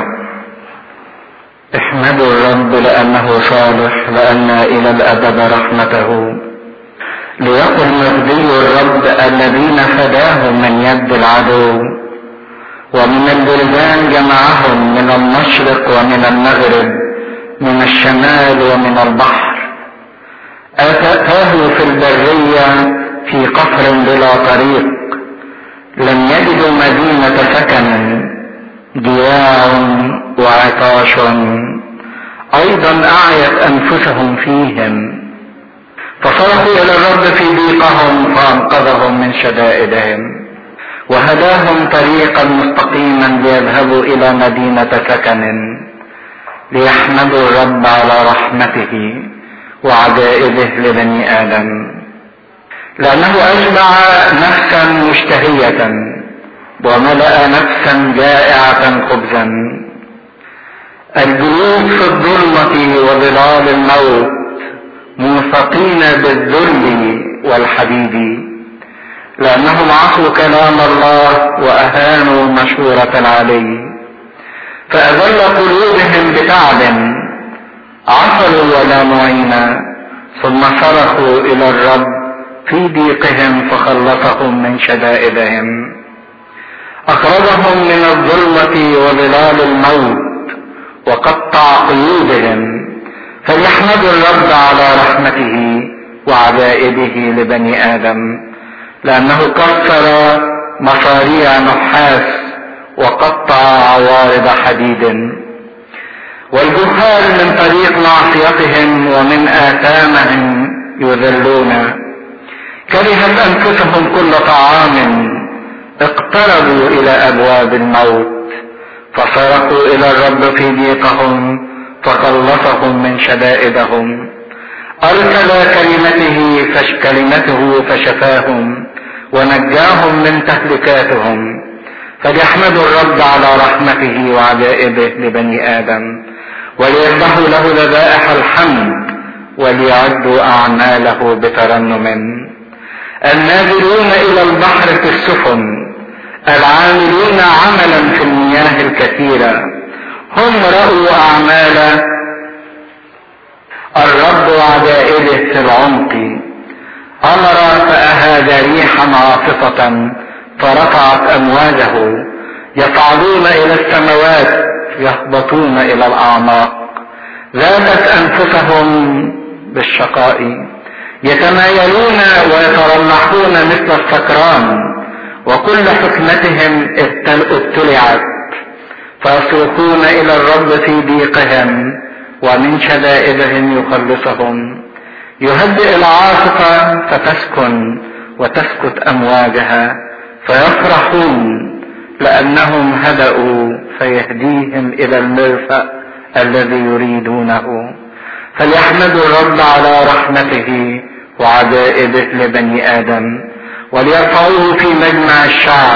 احمدوا الرب لانه صالح لان الى الابد رحمته ليقل مجدي الرب الذين فداهم من يد العدو ومن البلدان جمعهم من المشرق ومن المغرب من الشمال ومن البحر أتاه في البرية في قفر بلا طريق لم يجدوا مدينة سكن جياع وعطاش أيضا أعيت أنفسهم فيهم فصرخوا إلى الرب في ضيقهم فأنقذهم من شدائدهم وهداهم طريقا مستقيما ليذهبوا الى مدينة سكن ليحمدوا الرب على رحمته وعجائبه لبني ادم لانه اشبع نفسا مشتهية وملأ نفسا جائعة خبزا الجلوس في الظلمة وظلال الموت موثقين بالذل والحديد لأنهم عصوا كلام الله وأهانوا مشورة العلي فأذل قلوبهم بتعب عصوا ولا معينا ثم صرخوا إلى الرب في ضيقهم فخلصهم من شدائدهم أخرجهم من الظلمة وظلال الموت وقطع قيودهم فليحمدوا الرب على رحمته وعجائبه لبني آدم لأنه كسر مصاريع نحاس وقطع عوارض حديد والجهال من طريق معصيتهم ومن آثامهم يذلون كرهت أنفسهم كل طعام اقتربوا إلى أبواب الموت فصرخوا إلى الرب في ضيقهم فخلصهم من شدائدهم أرسل كلمته فش كلمته فشفاهم ونجاهم من تهلكاتهم فليحمدوا الرب على رحمته وعجائبه لبني آدم وليذبحوا له ذبائح الحمد وليعدوا أعماله بترنم النازلون إلى البحر في السفن العاملون عملا في المياه الكثيرة هم رأوا أعمال الرب وعجائبه في العمق امر فاهاج ريحا عاصفة فرفعت امواجه يصعدون الى السماوات يهبطون الى الاعماق ذابت انفسهم بالشقاء يتمايلون ويترنحون مثل السكران وكل حكمتهم ابتلعت فيصرخون الى الرب في ضيقهم ومن شدائدهم يخلصهم يهدئ العاصفة فتسكن وتسكت أمواجها فيفرحون لأنهم هدأوا فيهديهم إلى المرفأ الذي يريدونه فليحمدوا الرب على رحمته وعجائبه لبني آدم وليرفعوه في مجمع الشعب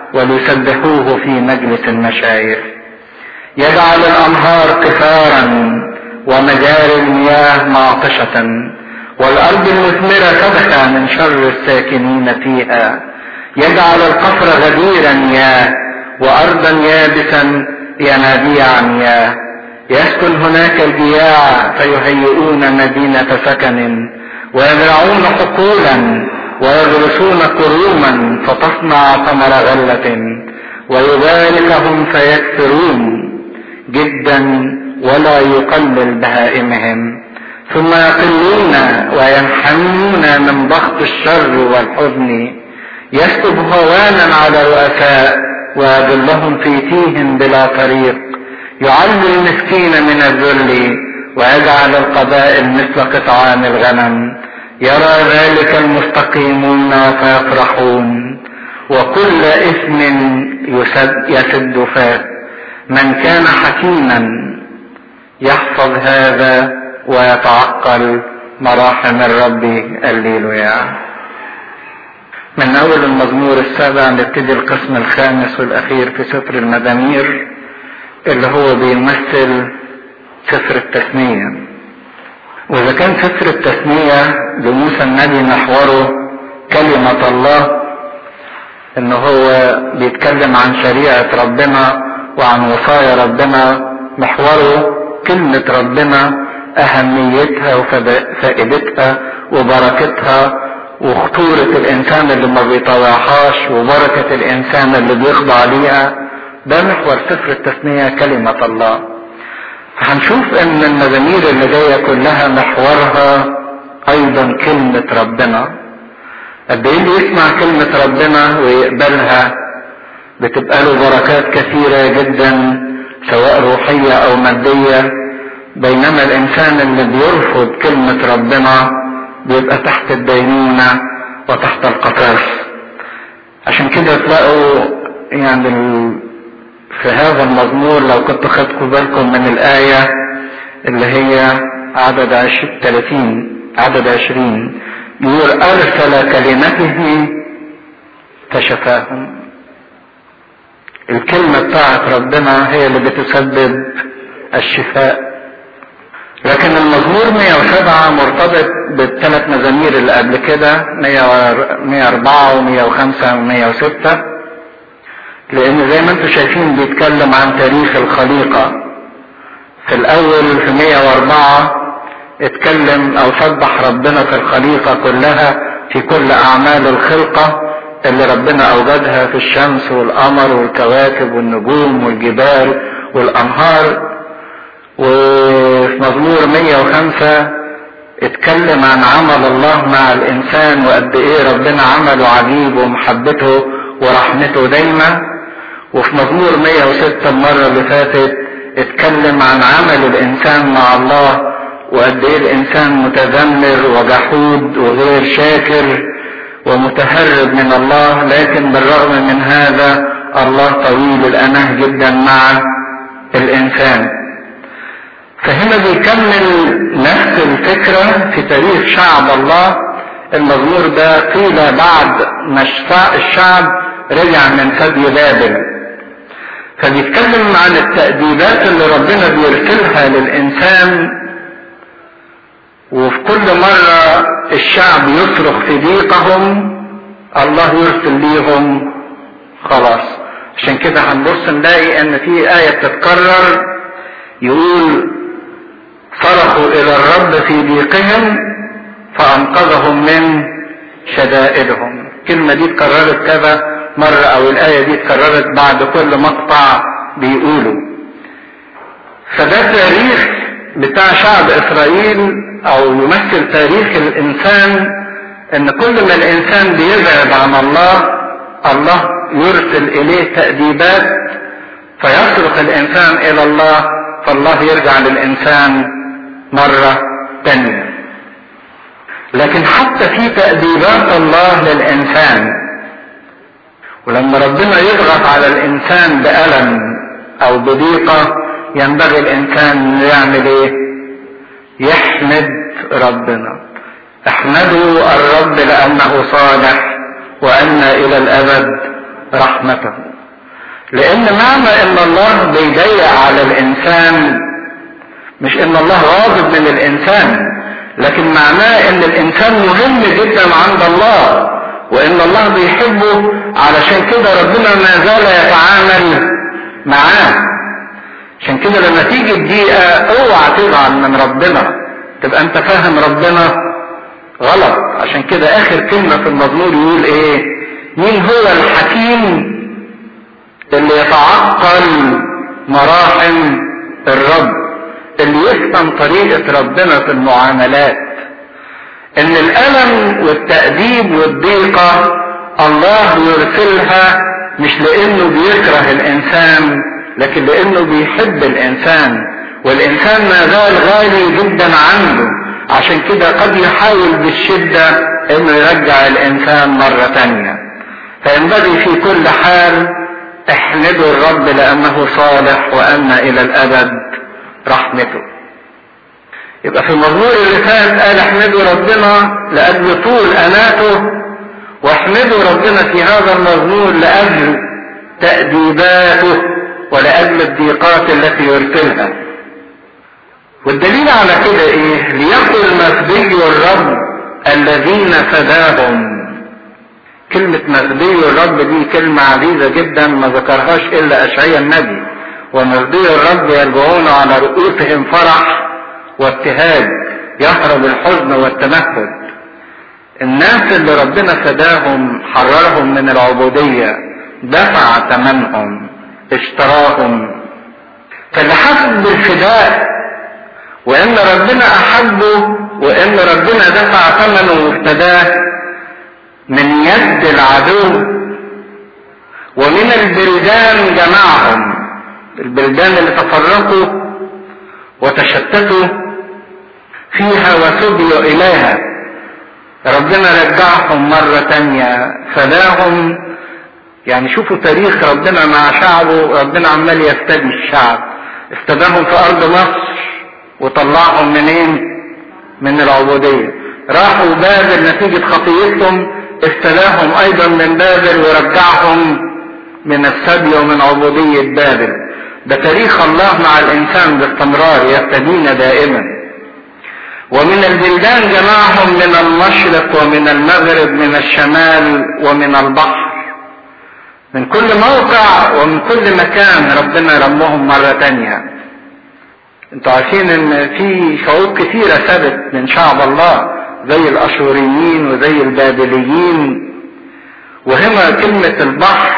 وليسبحوه في مجلس المشايخ يجعل الانهار قفارا ومجاري المياه معطشة والارض المثمرة سبخة من شر الساكنين فيها يجعل القفر غديرا مياه وارضا يابسا ينابيع مياه يسكن هناك الجياع فيهيئون مدينة سكن ويزرعون حقولا ويغرسون كروما فتصنع ثمر غلة ويباركهم فيكثرون جدا ولا يقلل بهائمهم ثم يقلون وينحنون من ضغط الشر والحزن يسكب هوانا على الرؤساء ويضلهم في تيهم بلا طريق يعل المسكين من الذل ويجعل القبائل مثل قطعان الغنم يرى ذلك المستقيمون فيفرحون وكل اثم يسد, يسد فاه من كان حكيما يحفظ هذا ويتعقل مراحم الرب الليلويا من اول المزمور السابع نبتدي القسم الخامس والاخير في سفر المزامير اللي هو بيمثل سفر التثنيه واذا كان سفر التثنية لموسى النبي محوره كلمة الله ان هو بيتكلم عن شريعة ربنا وعن وصايا ربنا محوره كلمة ربنا اهميتها وفائدتها وبركتها وخطورة الانسان اللي ما بيطوعهاش وبركة الانسان اللي بيخضع ليها ده محور سفر التثنية كلمة الله هنشوف ان المزامير اللي جايه كلها محورها ايضا كلمه ربنا قد ايه اللي يسمع كلمه ربنا ويقبلها بتبقى له بركات كثيره جدا سواء روحيه او ماديه بينما الانسان اللي بيرفض كلمه ربنا بيبقى تحت الدينونه وتحت القفاز عشان كده تلاقوا يعني في هذا المزمور لو كنتوا خدتوا بالكم من الآية اللي هي عدد عشر ثلاثين عدد عشرين يقول أرسل كلمته فشفاهم الكلمة بتاعت ربنا هي اللي بتسبب الشفاء لكن المزمور 107 مرتبط بالثلاث مزامير اللي قبل كده 104 و105 و106 لان زي ما انتم شايفين بيتكلم عن تاريخ الخليقة في الاول في 104 اتكلم او سبح ربنا في الخليقة كلها في كل اعمال الخلقة اللي ربنا اوجدها في الشمس والقمر والكواكب والنجوم والجبال والانهار وفي مزمور 105 اتكلم عن عمل الله مع الانسان وقد ايه ربنا عمله عجيب ومحبته ورحمته دايما وفي مزمور 106 المرة اللي فاتت اتكلم عن عمل الانسان مع الله وقد ايه الانسان متذمر وجحود وغير شاكر ومتهرب من الله لكن بالرغم من هذا الله طويل الاناه جدا مع الانسان فهنا بيكمل نفس الفكرة في تاريخ شعب الله المزمور ده قيل بعد ما الشعب رجع من ثدي بابل فبيتكلم عن التأديبات اللي ربنا بيرسلها للإنسان وفي كل مرة الشعب يصرخ في ضيقهم الله يرسل ليهم خلاص عشان كده هنبص نلاقي ان في آية بتتكرر يقول صرخوا إلى الرب في ضيقهم فأنقذهم من شدائدهم الكلمة دي اتكررت كذا مرة أو الآية دي اتكررت بعد كل مقطع بيقولوا فده تاريخ بتاع شعب إسرائيل أو يمثل تاريخ الإنسان إن كل ما الإنسان بيبعد عن الله الله يرسل إليه تأديبات فيصرخ الإنسان إلى الله فالله يرجع للإنسان مرة تانية لكن حتى في تأديبات الله للإنسان ولما ربنا يضغط على الإنسان بألم أو بضيقة ينبغي الإنسان يعمل إيه؟ يحمد ربنا احمدوا الرب لأنه صالح وأن إلى الأبد رحمته لان معنى ان الله بيضيق على الانسان مش ان الله غاضب من الانسان لكن معناه ان الانسان مهم جدا عند الله وان الله بيحبه علشان كده ربنا ما زال يتعامل معاه عشان كده لما تيجي الدقيقة اوعى تزعل من ربنا تبقى انت فاهم ربنا غلط عشان كده اخر كلمة في المزمور يقول ايه مين هو الحكيم اللي يتعقل مراحم الرب اللي يفهم طريقة ربنا في المعاملات ان الالم والتأديب والضيقة الله يرسلها مش لانه بيكره الانسان لكن لانه بيحب الانسان والانسان ما زال غالي جدا عنده عشان كده قد يحاول بالشدة انه يرجع الانسان مرة تانية فينبغي في كل حال احمدوا الرب لانه صالح وان الى الابد رحمته يبقى في المزمور اللي فات قال احمدوا ربنا لاجل طول اناته واحمدوا ربنا في هذا المزمور لاجل تأديباته ولاجل الضيقات التي يرسلها والدليل على كده ايه ليقل مفدي الرب الذين فداهم كلمة مفدي الرب دي كلمة عزيزة جدا ما ذكرهاش الا اشعياء النبي ومفدي الرب يرجعون على رؤوسهم فرح وابتهاج يهرب الحزن والتمهد الناس اللي ربنا فداهم حررهم من العبودية دفع ثمنهم اشتراهم فاللي حاسس بالفداء وان ربنا احبه وان ربنا دفع ثمنه وافتداه من يد العدو ومن البلدان جمعهم البلدان اللي تفرقوا وتشتتوا فيها وسبيوا اليها ربنا رجعهم مرة تانية فداهم يعني شوفوا تاريخ ربنا مع شعبه ربنا عمال يفتدي الشعب افتداهم في ارض مصر وطلعهم منين من العبودية راحوا بابل نتيجة خطيتهم افتداهم ايضا من بابل ورجعهم من السبي ومن عبودية بابل ده تاريخ الله مع الانسان باستمرار يفتدينا دائما ومن البلدان جمعهم من المشرق ومن المغرب من الشمال ومن البحر من كل موقع ومن كل مكان ربنا رمهم مرة تانية انتوا عارفين ان في شعوب كثيرة ثبت من شعب الله زي الاشوريين وزي البابليين وهنا كلمة البحر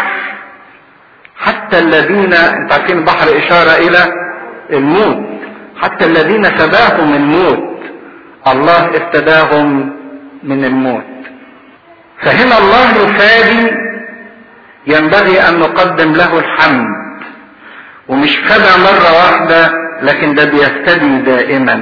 حتى الذين انتوا عارفين البحر اشارة الى الموت حتى الذين سباهم الموت الله افتداهم من الموت فهنا الله يفادي ينبغي ان نقدم له الحمد ومش فدى مرة واحدة لكن ده بيفتدي دائما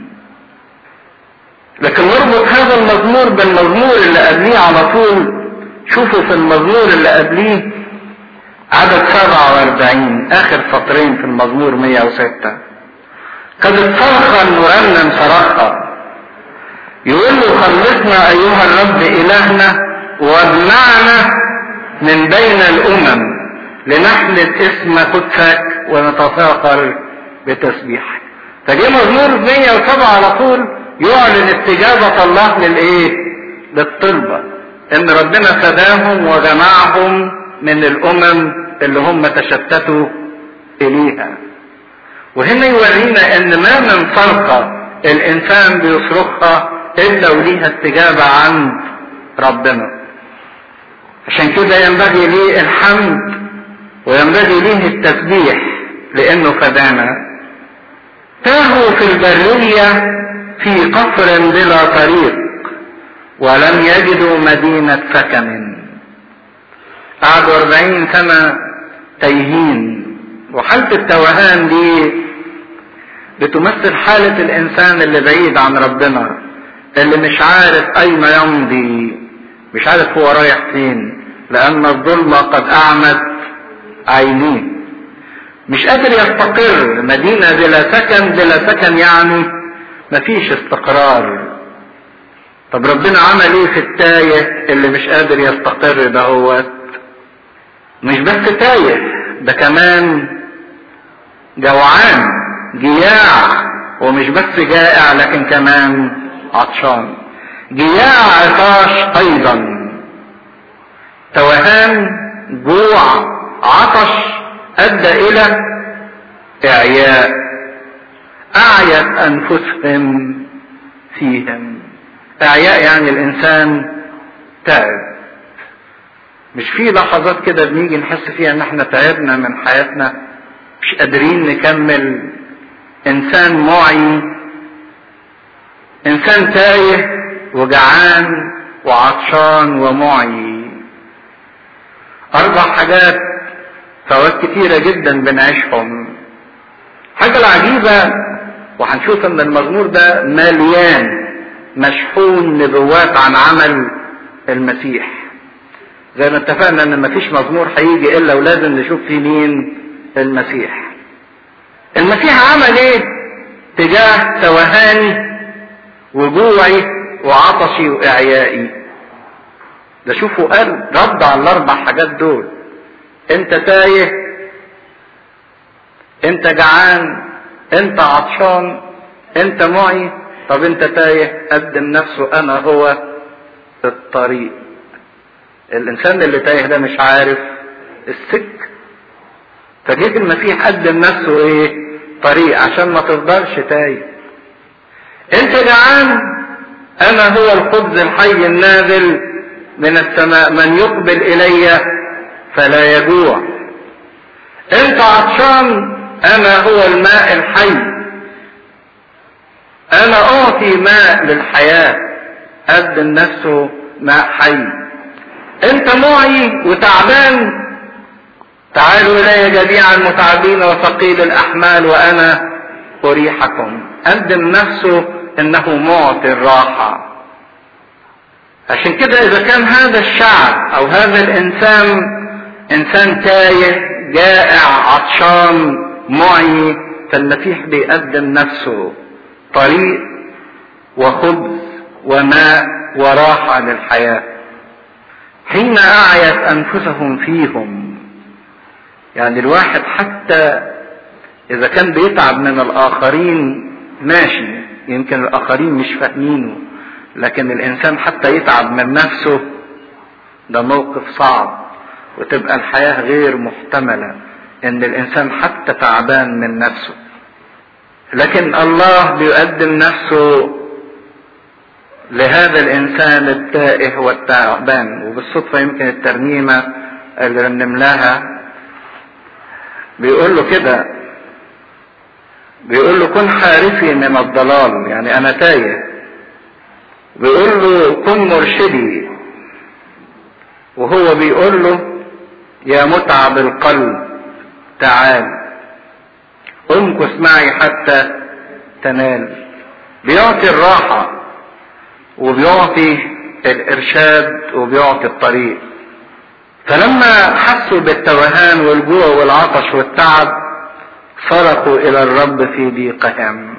لكن نربط هذا المزمور بالمزمور اللي قبليه على طول شوفوا في المزمور اللي قبليه عدد 47 اخر سطرين في المزمور 106 قد اتصرخ المرنم صرخها يقول له خلصنا ايها الرب الهنا واجمعنا من بين الامم لنحمد اسم قدسك ونتفاخر بتسبيحك فجه مزمور 107 على طول يعلن استجابة الله للايه للطلبة ان ربنا فداهم وجمعهم من الامم اللي هم تشتتوا اليها وهنا يورينا ان ما من صرخة الانسان بيصرخها الا وليها استجابة عند ربنا عشان كده ينبغي ليه الحمد وينبغي ليه التسبيح لانه فدانا تاهوا في البرية في قصر بلا طريق ولم يجدوا مدينة سكن قعدوا أربعين سنة تايهين وحالة التوهان دي بتمثل حالة الإنسان اللي بعيد عن ربنا اللي مش عارف أين يمضي مش عارف هو رايح فين لأن الظلمة قد أعمت عينيه مش قادر يستقر مدينة بلا سكن بلا سكن يعني مفيش استقرار طب ربنا عمل ايه في التايه اللي مش قادر يستقر دهوت مش بس تايه ده كمان جوعان جياع ومش بس جائع لكن كمان عطشان جياع عطاش ايضا توهان جوع عطش ادى الى اعياء اعيت انفسهم فيهم اعياء يعني الانسان تعب مش في لحظات كده بنيجي نحس فيها ان احنا تعبنا من حياتنا مش قادرين نكمل انسان معي انسان تايه وجعان وعطشان ومعي اربع حاجات فوات كتيرة جدا بنعيشهم حاجة العجيبة وهنشوف ان المزمور ده مليان مشحون نبوات عن عمل المسيح زي ما اتفقنا ان مفيش مزمور هيجي الا ولازم نشوف فيه مين المسيح المسيح عمل ايه تجاه توهاني وجوعي وعطشي واعيائي ده شوفوا قال رد على الاربع حاجات دول انت تايه انت جعان انت عطشان انت معي طب انت تايه قدم نفسه انا هو الطريق الانسان اللي تايه ده مش عارف السك فجيت المسيح قدم نفسه ايه طريق عشان ما تفضلش تايه انت جعان انا هو الخبز الحي النازل من السماء من يقبل الي فلا يجوع انت عطشان انا هو الماء الحي انا اعطي ماء للحياة قدم نفسه ماء حي انت معي وتعبان تعالوا الي جميعا متعبين وثقيل الاحمال وانا اريحكم قدم نفسه انه معطي الراحة عشان كده اذا كان هذا الشعب او هذا الانسان انسان تايه جائع عطشان معي فالمسيح بيقدم نفسه طريق وخبز وماء وراحة للحياة حين أعيت أنفسهم فيهم يعني الواحد حتى إذا كان بيتعب من الآخرين ماشي يمكن الآخرين مش فاهمينه لكن الإنسان حتى يتعب من نفسه ده موقف صعب وتبقى الحياة غير محتملة إن الإنسان حتى تعبان من نفسه لكن الله بيقدم نفسه لهذا الانسان التائه والتعبان وبالصدفه يمكن الترنيمه اللي رنملاها بيقول له كده بيقول له كن حارسي من الضلال يعني انا تايه بيقول له كن مرشدي وهو بيقول له يا متعب القلب تعال امكث معي حتى تنال بيعطي الراحة وبيعطي الارشاد وبيعطي الطريق فلما حسوا بالتوهان والجوع والعطش والتعب صرخوا الى الرب في ضيقهم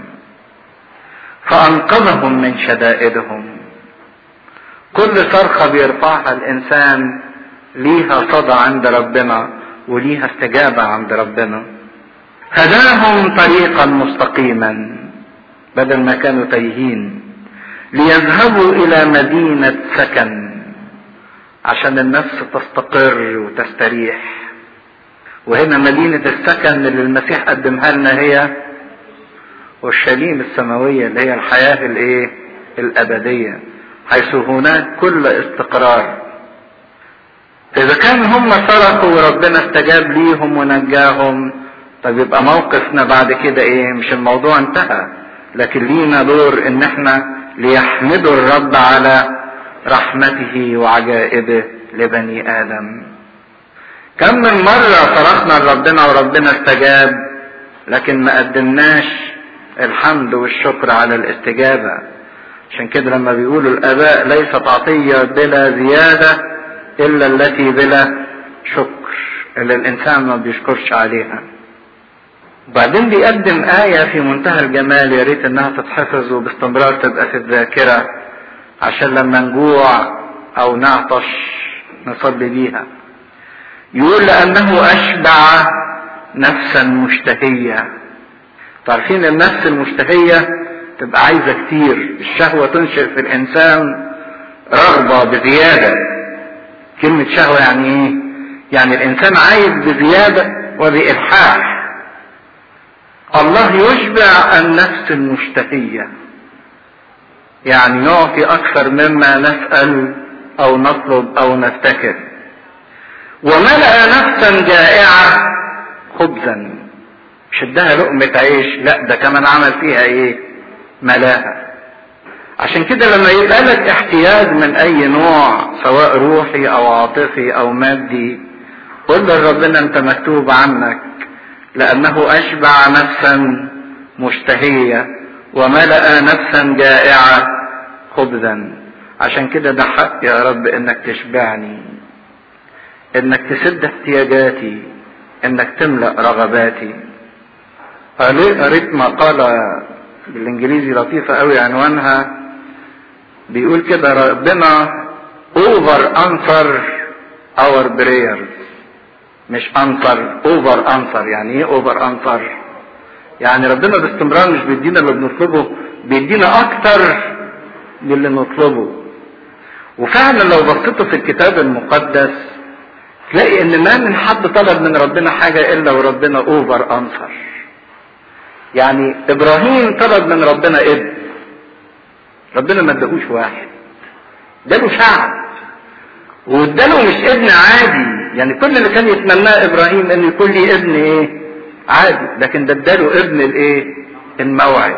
فانقذهم من شدائدهم كل صرخة بيرفعها الانسان ليها صدى عند ربنا وليها استجابة عند ربنا هداهم طريقا مستقيما بدل ما كانوا تايهين ليذهبوا الى مدينة سكن عشان النفس تستقر وتستريح وهنا مدينة السكن اللي المسيح قدمها لنا هي والشليم السماوية اللي هي الحياة الايه الابدية حيث هناك كل استقرار اذا كان هم صرخوا وربنا استجاب ليهم ونجاهم طب يبقى موقفنا بعد كده ايه مش الموضوع انتهى لكن لينا دور ان احنا ليحمدوا الرب على رحمته وعجائبه لبني ادم كم من مرة صرخنا لربنا وربنا استجاب لكن ما قدمناش الحمد والشكر على الاستجابة عشان كده لما بيقولوا الاباء ليست عطية بلا زيادة الا التي بلا شكر اللي الانسان ما بيشكرش عليها وبعدين بيقدم آية في منتهى الجمال يا ريت إنها تتحفظ وباستمرار تبقى في الذاكرة عشان لما نجوع أو نعطش نصلي بيها. يقول لأنه أشبع نفسا مشتهية تعرفين النفس المشتهية تبقى عايزة كتير الشهوة تنشئ في الإنسان رغبة بزيادة كلمة شهوة يعني إيه؟ يعني الإنسان عايز بزيادة وبإلحاح الله يشبع النفس المشتهية يعني نعطي أكثر مما نسأل أو نطلب أو نفتكر وملأ نفسا جائعة خبزا مش اداها لقمة عيش لا ده كمان عمل فيها ايه ملاها عشان كده لما يبقى لك احتياج من اي نوع سواء روحي او عاطفي او مادي قل لربنا انت مكتوب عنك لانه اشبع نفسا مشتهية وملأ نفسا جائعة خبزا عشان كده ده حق يا رب انك تشبعني انك تسد احتياجاتي انك تملأ رغباتي قريت مقالة بالانجليزي لطيفة قوي عنوانها بيقول كده ربنا over answer our prayers مش answer over answer يعني ايه over answer يعني ربنا باستمرار مش بيدينا اللي بنطلبه بيدينا اكتر من اللي نطلبه وفعلا لو بصيتوا في الكتاب المقدس تلاقي ان ما من حد طلب من ربنا حاجة الا وربنا اوفر انصر يعني ابراهيم طلب من ربنا ابن ربنا ما اداهوش واحد اداله شعب واداله مش ابن عادي يعني كل اللي كان يتمناه ابراهيم ان يكون لي ابن ايه عادي لكن ده اداله ابن الايه الموعد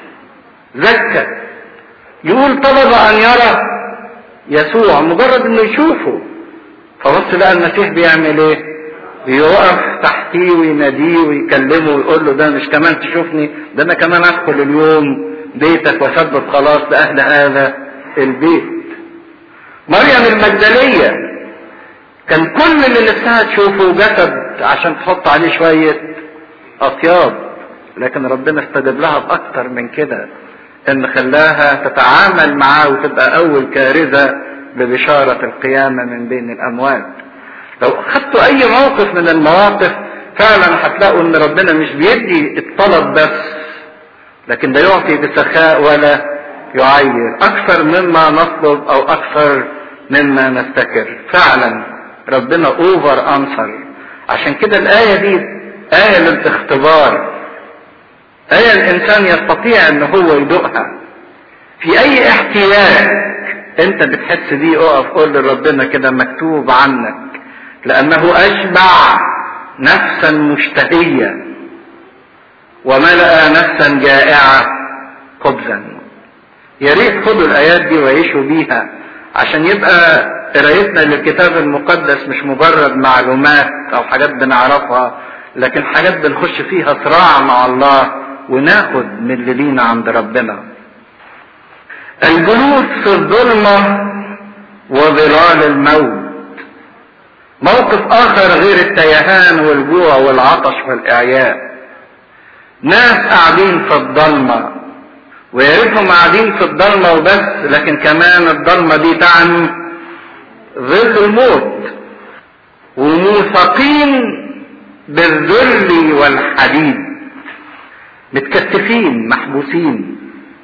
زكى يقول طلب ان يرى يسوع مجرد انه يشوفه فبص لقى المسيح بيعمل ايه بيقف تحتيه ويناديه ويكلمه ويقول له ده مش كمان تشوفني ده انا كمان ادخل اليوم بيتك واسبب خلاص لاهل هذا البيت مريم المجدلية كان كل اللي نفسها تشوفه جسد عشان تحط عليه شوية اطياب لكن ربنا استجاب لها باكتر من كده ان خلاها تتعامل معاه وتبقى اول كارثة ببشارة القيامة من بين الاموات لو اخدتوا اي موقف من المواقف فعلا هتلاقوا ان ربنا مش بيدي الطلب بس لكن ده يعطي بسخاء ولا يعير اكثر مما نطلب او اكثر مما نفتكر فعلا ربنا اوفر انصر عشان كده الايه دي ايه للاختبار ايه الانسان يستطيع ان هو يدوقها في اي احتياج انت بتحس بيه اقف قول لربنا كده مكتوب عنك لانه اشبع نفسا مشتهيه وملأ نفسا جائعه خبزا يا ريت خدوا الايات دي وعيشوا بيها عشان يبقى قرايتنا للكتاب المقدس مش مجرد معلومات او حاجات بنعرفها لكن حاجات بنخش فيها صراع مع الله وناخد من اللي لينا عند ربنا الجلوس في الظلمة وظلال الموت موقف اخر غير التيهان والجوع والعطش والاعياء ناس قاعدين في الضلمه ويا ريتهم قاعدين في الضلمه وبس لكن كمان الضلمه دي تعني ظل الموت وموثقين بالذل والحديد متكتفين محبوسين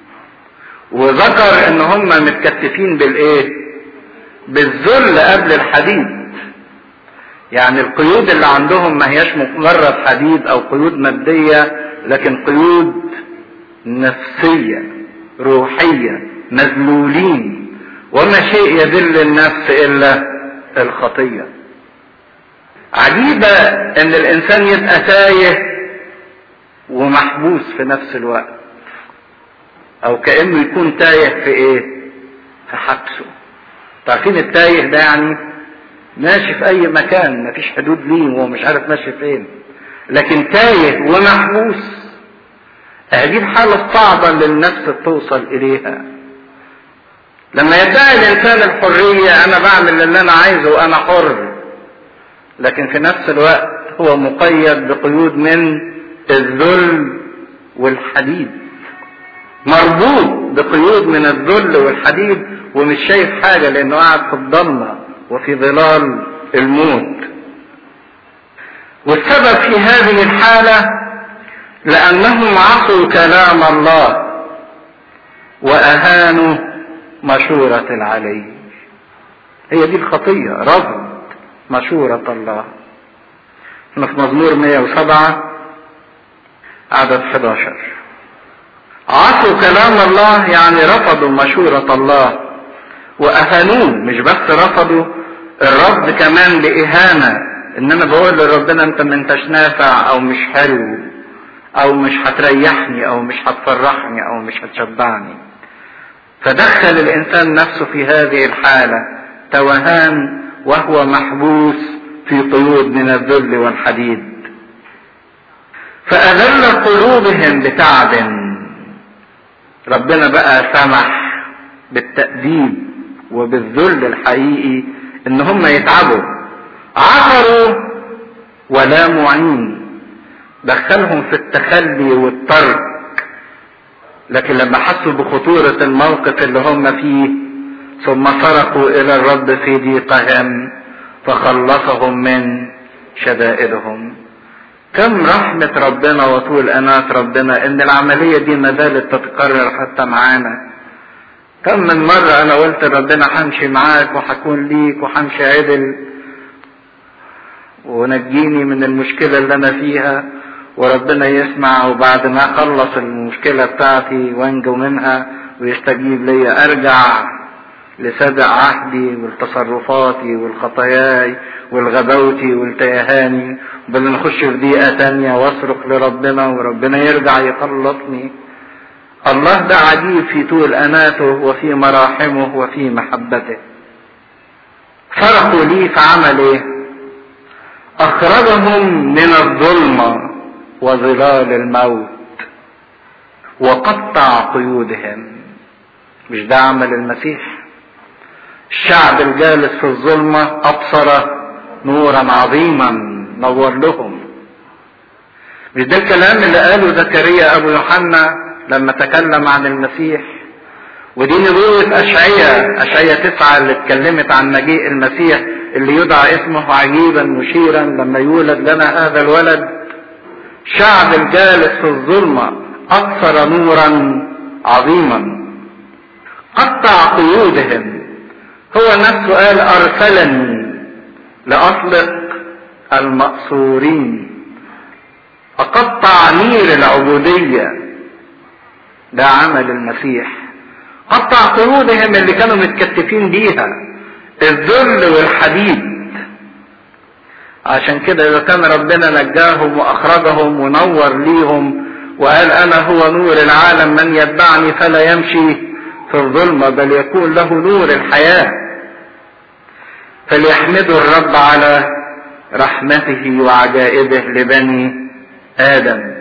وذكر ان هم متكتفين بالايه بالذل قبل الحديد يعني القيود اللي عندهم ما هياش مجرد حديد او قيود ماديه لكن قيود نفسية روحية مذلولين وما شيء يذل النفس إلا الخطية عجيبة ان الانسان يبقى تايه ومحبوس في نفس الوقت او كأنه يكون تايه في ايه في حبسه تعرفين التايه ده يعني ماشي في اي مكان مفيش حدود ليه وهو مش عارف ماشي فين لكن تايه ومحبوس هذه الحالة الصعبة اللي النفس توصل إليها لما يدعي الإنسان الحرية أنا بعمل اللي أنا عايزه وأنا حر لكن في نفس الوقت هو مقيد بقيود من الذل والحديد مربوط بقيود من الذل والحديد ومش شايف حاجة لأنه قاعد في الضلمة وفي ظلال الموت والسبب في هذه الحالة لأنهم عصوا كلام الله وأهانوا مشورة العلي هي دي الخطية رفض مشورة الله احنا في مزمور 107 عدد 11 عصوا كلام الله يعني رفضوا مشورة الله وأهانوه مش بس رفضوا الرفض كمان لإهانة إن أنا بقول لربنا أنت ما أنتش نافع أو مش حلو أو مش هتريحني أو مش هتفرحني أو مش هتشبعني فدخل الإنسان نفسه في هذه الحالة توهان وهو محبوس في قيود من الذل والحديد فأذل قلوبهم بتعب ربنا بقى سمح بالتأديب وبالذل الحقيقي ان هم يتعبوا عثروا ولا معين دخلهم في التخلي والترك لكن لما حسوا بخطورة الموقف اللي هم فيه ثم صرخوا الى الرب في ضيقهم فخلصهم من شدائدهم كم رحمة ربنا وطول أناة ربنا إن العملية دي ما زالت تتكرر حتى معانا كم من مرة أنا قلت ربنا همشي معاك وهكون ليك وهمشي عدل ونجيني من المشكلة اللي أنا فيها وربنا يسمع وبعد ما أخلص المشكلة بتاعتي وأنجو منها ويستجيب لي أرجع لسبع عهدي ولتصرفاتي والخطاياي والغباوتي والتيهاني بل نخش في دقيقة تانية واصرخ لربنا وربنا يرجع يخلصني الله ده عجيب في طول أناته وفي مراحمه وفي محبته فرحوا لي فعمل ايه أخرجهم من الظلمة وظلال الموت وقطع قيودهم مش ده عمل المسيح الشعب الجالس في الظلمة أبصر نورا عظيما نور لهم مش ده الكلام اللي قاله زكريا أبو يوحنا لما تكلم عن المسيح ودي نبوة أشعية أشعية تسعة اللي اتكلمت عن مجيء المسيح اللي يدعى اسمه عجيبا مشيرا لما يولد لنا هذا الولد شعب الجالس في الظلمة أكثر نورا عظيما قطع قيودهم هو نفسه قال أرسلني لأطلق المأسورين أقطع نير العبودية ده عمل المسيح قطع قيودهم اللي كانوا متكتفين بيها الذل والحديد عشان كده اذا كان ربنا نجاهم واخرجهم ونور ليهم وقال انا هو نور العالم من يتبعني فلا يمشي في الظلمه بل يكون له نور الحياه فليحمدوا الرب على رحمته وعجائبه لبني ادم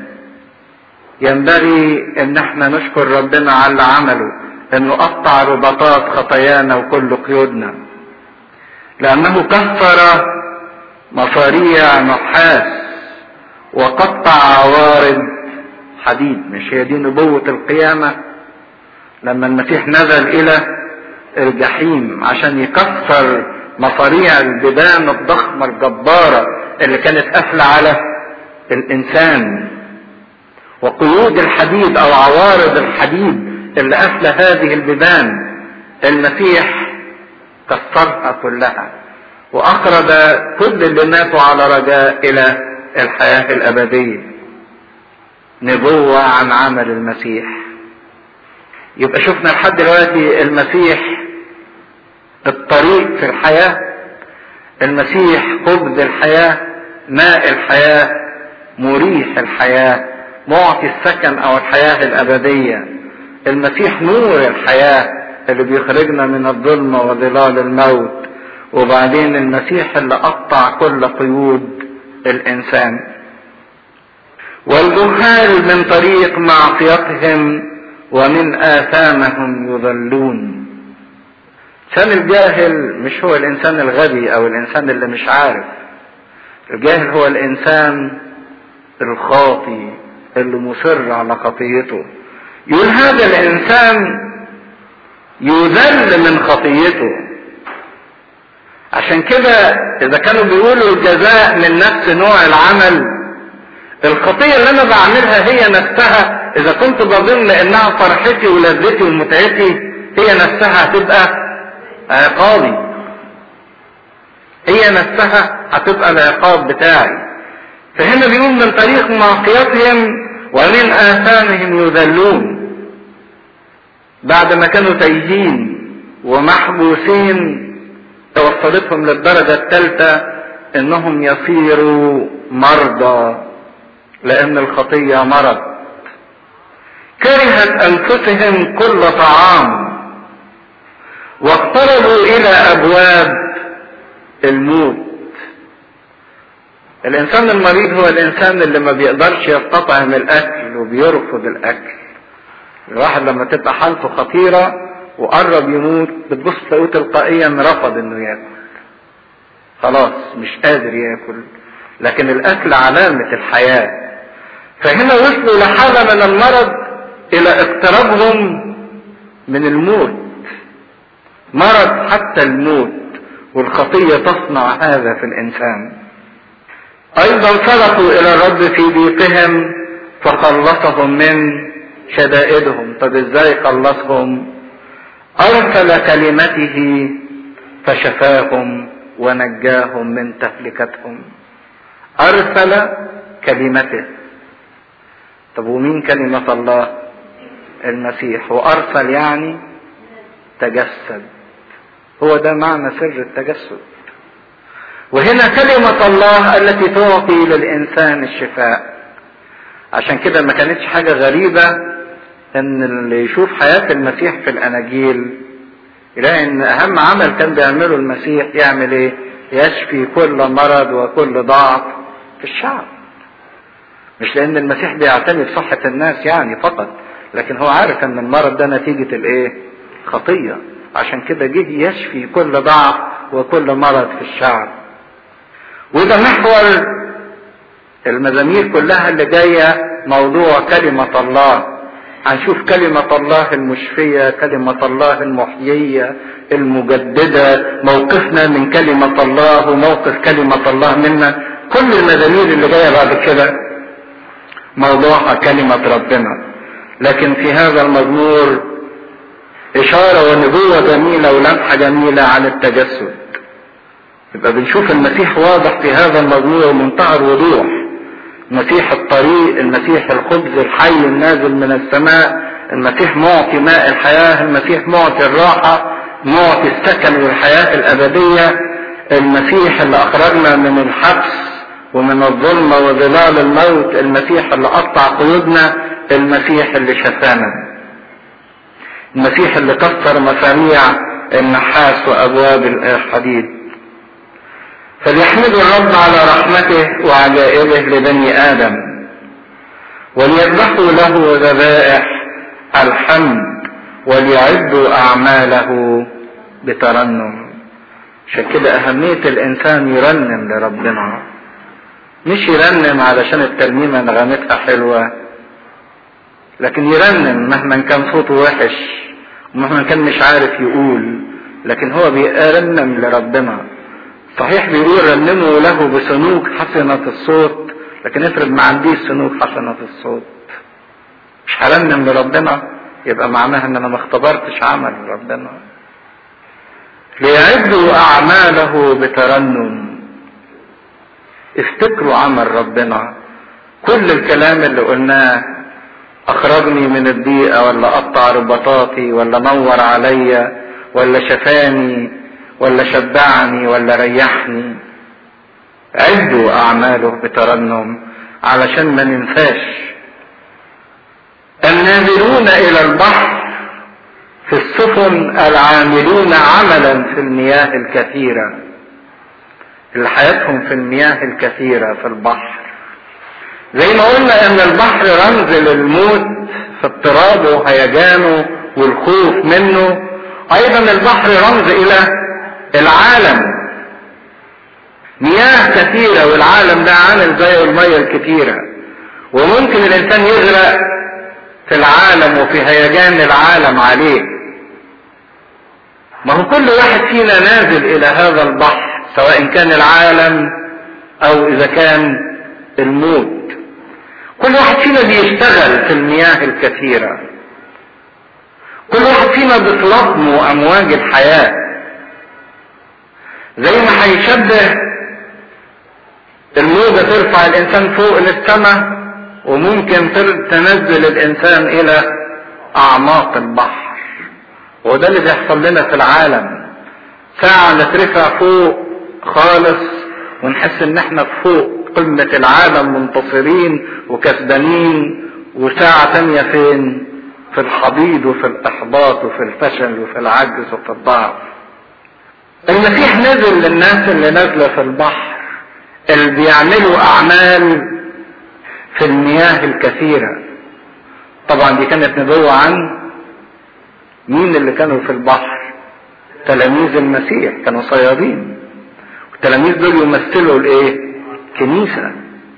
ينبغي ان احنا نشكر ربنا على اللي عمله انه قطع رباطات خطايانا وكل قيودنا لانه كسر مصاريع نحاس وقطع عوارض حديد مش هي دي نبوة القيامة لما المسيح نزل الى الجحيم عشان يكسر مصاريع البيبان الضخمة الجبارة اللي كانت قافلة على الانسان وقيود الحديد او عوارض الحديد اللي قافلة هذه البيبان المسيح كسرها كلها واخرج كل اللي ماتوا على رجاء الى الحياة الابدية نبوة عن عمل المسيح يبقى شفنا لحد دلوقتي المسيح الطريق في الحياة المسيح خبز الحياة ماء الحياة مريح الحياة معطي السكن او الحياة الابدية المسيح نور الحياة اللي بيخرجنا من الظلمة وظلال الموت وبعدين المسيح اللي قطع كل قيود الانسان والجهال من طريق معصيتهم ومن آثامهم يضلون الإنسان الجاهل مش هو الإنسان الغبي أو الإنسان اللي مش عارف الجاهل هو الإنسان الخاطي اللي مصر على خطيته يقول هذا الإنسان يذل من خطيته عشان كده اذا كانوا بيقولوا الجزاء من نفس نوع العمل الخطيه اللي انا بعملها هي نفسها اذا كنت بظن انها فرحتي ولذتي ومتعتي هي نفسها هتبقى عقابي هي نفسها هتبقى العقاب بتاعي فهنا بيقول من طريق معصيتهم ومن آثامهم يذلون بعد ما كانوا تايهين ومحبوسين توصلتهم للدرجة الثالثة انهم يصيروا مرضى لان الخطية مرض كرهت انفسهم كل طعام واقتربوا الى ابواب الموت الانسان المريض هو الانسان اللي ما بيقدرش يستطعم الاكل وبيرفض الاكل الواحد لما تبقى حالته خطيرة وقرب يموت بتبص تلاقيه تلقائيا رفض انه ياكل خلاص مش قادر ياكل لكن الاكل علامة الحياة فهنا وصلوا لحالة من المرض الى اقترابهم من الموت مرض حتى الموت والخطية تصنع هذا في الانسان ايضا صرفوا الى الرب في ضيقهم فخلصهم من شدائدهم طب ازاي خلصهم ارسل كلمته فشفاهم ونجاهم من تهلكتهم ارسل كلمته طب ومين كلمة الله المسيح وارسل يعني تجسد هو ده معنى سر التجسد وهنا كلمة الله التي تعطي للإنسان الشفاء عشان كده ما كانتش حاجة غريبة ان اللي يشوف حياة المسيح في الاناجيل يلاقي ان اهم عمل كان بيعمله المسيح يعمل ايه يشفي كل مرض وكل ضعف في الشعب مش لان المسيح بيعتني بصحة الناس يعني فقط لكن هو عارف ان المرض ده نتيجة الايه خطية عشان كده جه يشفي كل ضعف وكل مرض في الشعب وده محور المزامير كلها اللي جاية موضوع كلمة الله هنشوف كلمة الله المشفية كلمة الله المحيية المجددة موقفنا من كلمة الله وموقف كلمة الله منا كل المزامير اللي جاية بعد كده موضوعها كلمة ربنا لكن في هذا المزمور إشارة ونبوة جميلة ولمحة جميلة عن التجسد يبقى بنشوف المسيح واضح في هذا المزمور منتهى الوضوح المسيح الطريق المسيح الخبز الحي النازل من السماء المسيح معطي ماء الحياة المسيح معطي الراحة معطي السكن والحياة الأبدية المسيح اللي أخرجنا من الحبس ومن الظلمة وظلال الموت المسيح اللي قطع قيودنا المسيح اللي شفانا المسيح اللي كسر مساميع النحاس وأبواب الحديد فليحمدوا الرب على رحمته وعجائبه لبني آدم وليذبحوا له ذبائح الحمد وليعدوا أعماله بترنم عشان كده أهمية الإنسان يرنم لربنا مش يرنم علشان الترنيمة نغمتها حلوة لكن يرنم مهما كان صوته وحش ومهما كان مش عارف يقول لكن هو بيرنم لربنا صحيح بيقول رنموا له بسنوك حسنة الصوت لكن افرض ما عنديش سنوك حسنة الصوت مش هرنم لربنا يبقى معناها ان انا ما اختبرتش عمل ربنا ليعدوا اعماله بترنم افتكروا عمل ربنا كل الكلام اللي قلناه اخرجني من الضيقة ولا قطع رباطاتي ولا نور عليا ولا شفاني ولا شبعني ولا ريحني عدوا اعماله بترنم علشان ما ننساش النازلون الى البحر في السفن العاملون عملا في المياه الكثيرة اللي حياتهم في المياه الكثيرة في البحر زي ما قلنا ان البحر رمز للموت في اضطرابه وهيجانه والخوف منه ايضا البحر رمز الى العالم مياه كثيرة والعالم ده عامل زي المية الكثيرة وممكن الانسان يغرق في العالم وفي هيجان العالم عليه ما هو كل واحد فينا نازل الى هذا البحر سواء كان العالم او اذا كان الموت كل واحد فينا بيشتغل في المياه الكثيرة كل واحد فينا بتلطمه امواج الحياة زي ما هيشبه الموجة ترفع الانسان فوق للسماء وممكن تنزل الانسان الى اعماق البحر وده اللي بيحصل لنا في العالم ساعة نترفع فوق خالص ونحس ان احنا فوق قمة العالم منتصرين وكسبانين وساعة تانية فين في الحضيض وفي الاحباط وفي الفشل وفي العجز وفي الضعف المسيح نزل للناس اللي نازلة في البحر اللي بيعملوا اعمال في المياه الكثيرة طبعا دي كانت نبوة عن مين اللي كانوا في البحر تلاميذ المسيح كانوا صيادين والتلاميذ دول يمثلوا الايه كنيسة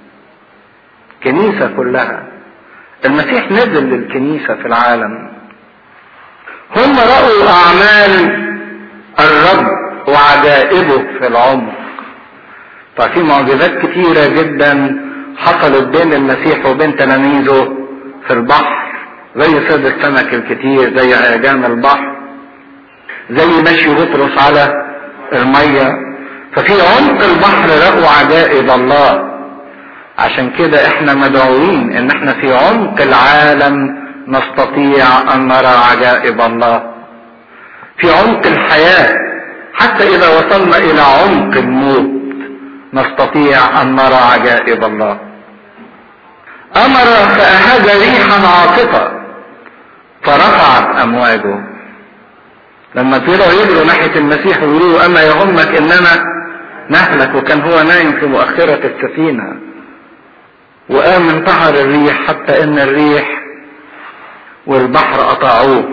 كنيسة كلها المسيح نزل للكنيسة في العالم هم رأوا أعمال الرب وعجائبه في العمق ففي معجزات كتيرة جدا حصلت بين المسيح وبين تلاميذه في البحر زي صيد السمك الكتير زي هيجان البحر زي مشي بطرس على المية ففي عمق البحر لقوا عجائب الله عشان كده احنا مدعوين ان احنا في عمق العالم نستطيع ان نرى عجائب الله في عمق الحياة حتى اذا وصلنا الى عمق الموت نستطيع ان نرى عجائب الله امر فاهاج ريحا عاصفة فرفعت امواجه لما طلعوا يجروا ناحية المسيح ويقولوا اما يهمك اننا نهلك وكان هو نايم في مؤخرة السفينة وقام انتحر الريح حتى ان الريح والبحر قطعوه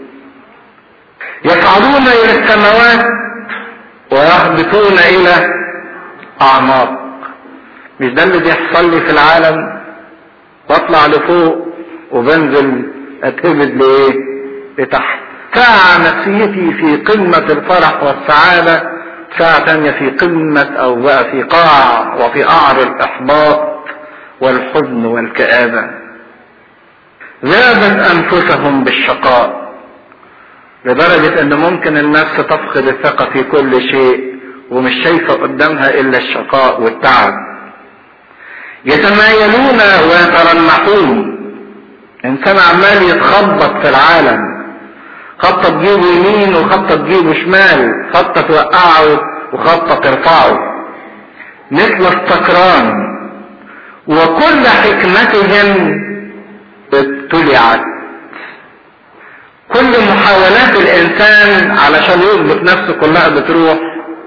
يصعدون الى السماوات ويهبطون الى اعماق مش ده اللي بيحصل لي في العالم بطلع لفوق وبنزل اتهبد لايه لتحت ساعة نفسيتي في قمة الفرح والسعادة ساعة تانية في قمة او بقى في قاع وفي قعر الاحباط والحزن والكآبة ذابت انفسهم بالشقاء لدرجة ان ممكن النفس تفقد الثقة في كل شيء ومش شايفة قدامها الا الشقاء والتعب يتمايلون ويترنحون انسان عمال يتخبط في العالم خطة تجيبه يمين وخطة تجيبه شمال خطة توقعه وخطة ترفعه مثل السكران وكل حكمتهم ابتلعت كل محاولات الانسان علشان يضبط نفسه كلها بتروح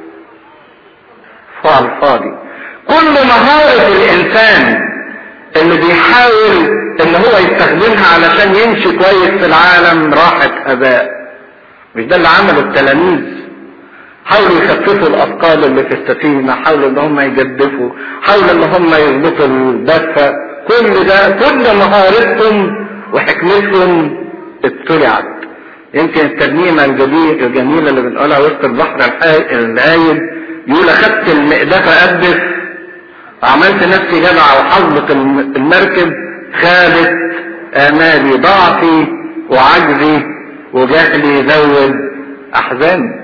فوق الفاضي كل مهارة الانسان اللي بيحاول ان هو يستخدمها علشان يمشي كويس في العالم راحت هباء مش ده اللي عمله التلاميذ حاولوا يخففوا الاثقال اللي في السفينه حاولوا ان هم يجدفوا حاولوا ان هم يظبطوا الدفه كل ده كل مهارتهم وحكمتهم ابتلعت يمكن الترنيمه الجميله اللي بنقولها وسط البحر الهايل يقول اخدت المقدفه قدف عملت نفسي جدع وحظت المركب خابت امالي ضعفي وعجزي وجهلي زود احزاني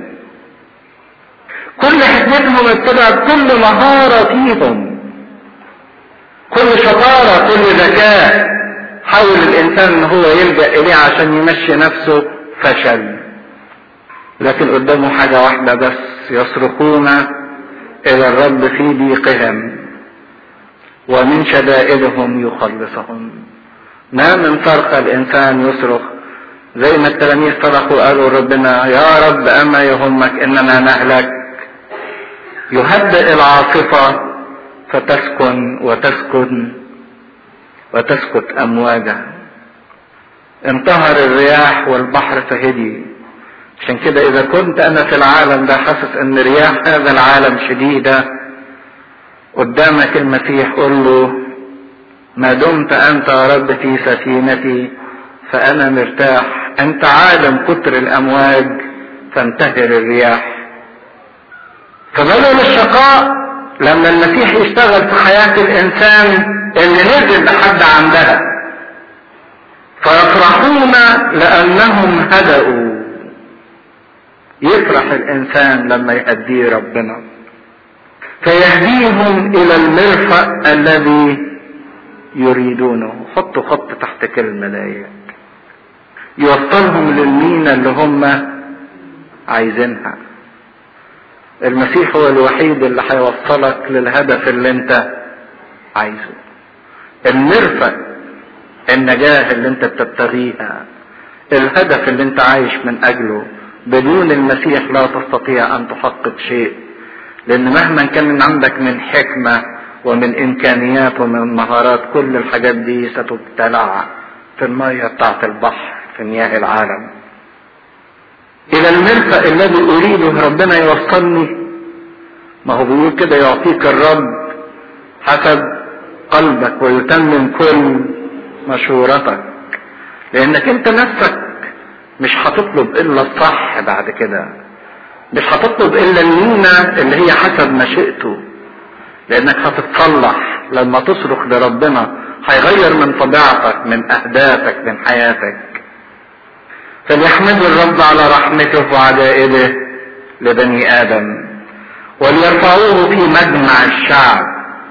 كل حكمتهم ابتدعت كل مهارة فيهم كل شطارة كل ذكاء حاول الانسان ان هو يلجأ اليه عشان يمشي نفسه فشل لكن قدامه حاجة واحدة بس يصرخون الى الرب في ضيقهم ومن شدائدهم يخلصهم ما من صرخ الانسان يصرخ زي ما التلاميذ صرخوا قالوا ربنا يا رب اما يهمك اننا نهلك يهدئ العاصفة فتسكن وتسكن وتسكت امواجها انتهر الرياح والبحر فهدي عشان كده اذا كنت انا في العالم ده حاسس ان رياح هذا العالم شديده قدامك المسيح قل له ما دمت انت يا رب في سفينتي فانا مرتاح انت عالم كتر الامواج تنتهر الرياح فبدل الشقاء لما المسيح يشتغل في حياة الإنسان اللي نزل لحد عندها فيفرحون لأنهم هدأوا يفرح الإنسان لما يهديه ربنا فيهديهم إلى المرفأ الذي يريدونه حطوا خط تحت كلمة ديت يوصلهم للمينا اللي هم عايزينها المسيح هو الوحيد اللي هيوصلك للهدف اللي انت عايزه المرفق النجاة اللي انت بتبتغيها الهدف اللي انت عايش من اجله بدون المسيح لا تستطيع ان تحقق شيء لان مهما كان عندك من حكمة ومن امكانيات ومن مهارات كل الحاجات دي ستبتلع في المية بتاعت البحر في مياه العالم الى المرفأ الذي اريده ربنا يوصلني ما هو بيقول كده يعطيك الرب حسب قلبك ويتمم كل مشورتك لانك انت نفسك مش هتطلب الا الصح بعد كده مش هتطلب الا المينا اللي هي حسب مشيئته لانك هتتصلح لما تصرخ لربنا هيغير من طبيعتك من اهدافك من حياتك فليحمدوا الرب على رحمته وعجائبه لبني ادم وليرفعوه في مجمع الشعب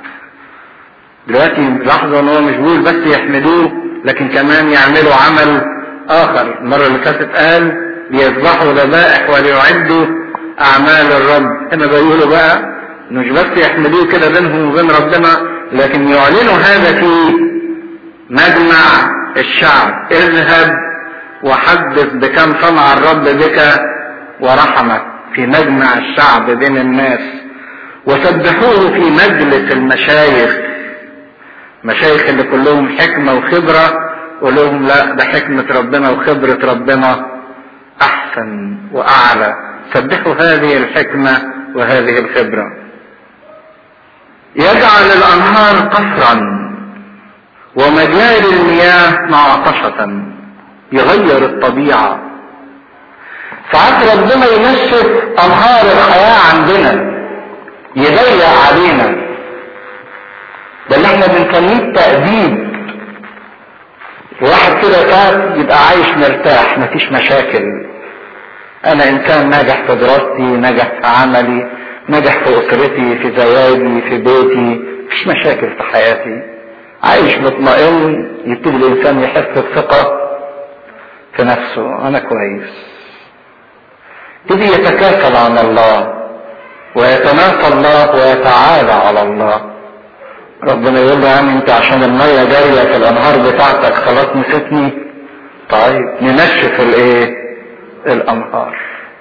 دلوقتي لاحظوا ان هو مش بيقول بس يحمدوه لكن كمان يعملوا عمل اخر المره اللي فاتت قال ليذبحوا ذبائح وليعدوا اعمال الرب هنا بيقولوا بقى مش بس يحمدوه كده بينهم وبين ربنا لكن يعلنوا هذا في مجمع الشعب اذهب وحدث بكم صنع الرب بك ورحمك في مجمع الشعب بين الناس وسبحوه في مجلس المشايخ مشايخ اللي كلهم حكمة وخبرة قول لهم لا ده حكمة ربنا وخبرة ربنا أحسن وأعلى سبحوا هذه الحكمة وهذه الخبرة يجعل الأنهار قصرا ومجاري المياه معطشة يغير الطبيعة ساعات ربنا ينشف أنهار الحياة عندنا يضيق علينا ده اللي احنا بنسميه التأديب واحد كده كان يبقى عايش مرتاح مفيش مشاكل انا انسان ناجح في دراستي ناجح في عملي ناجح في اسرتي في زواجي في بيتي مفيش مشاكل في حياتي عايش مطمئن يبتدي الانسان يحس بثقة في نفسه انا كويس يبتدي يتكاسل عن الله ويتناسى الله ويتعالى على الله ربنا يقول له يا عم انت عشان المية جارية في الانهار بتاعتك خلاص نسيتني طيب ننشف الايه الانهار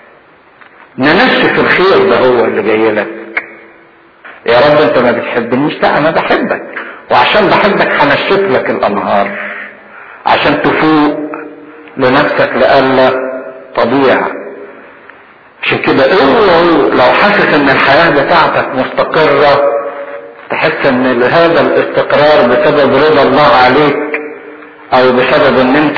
ننشف الخير ده هو اللي جاي لك يا رب انت ما بتحبنيش لا انا بحبك وعشان بحبك هنشف لك الانهار عشان تفوق لنفسك لألا تضيع عشان كده اوعوا لو حاسس ان الحياة بتاعتك مستقرة تحس ان هذا الاستقرار بسبب رضا الله عليك او بسبب ان انت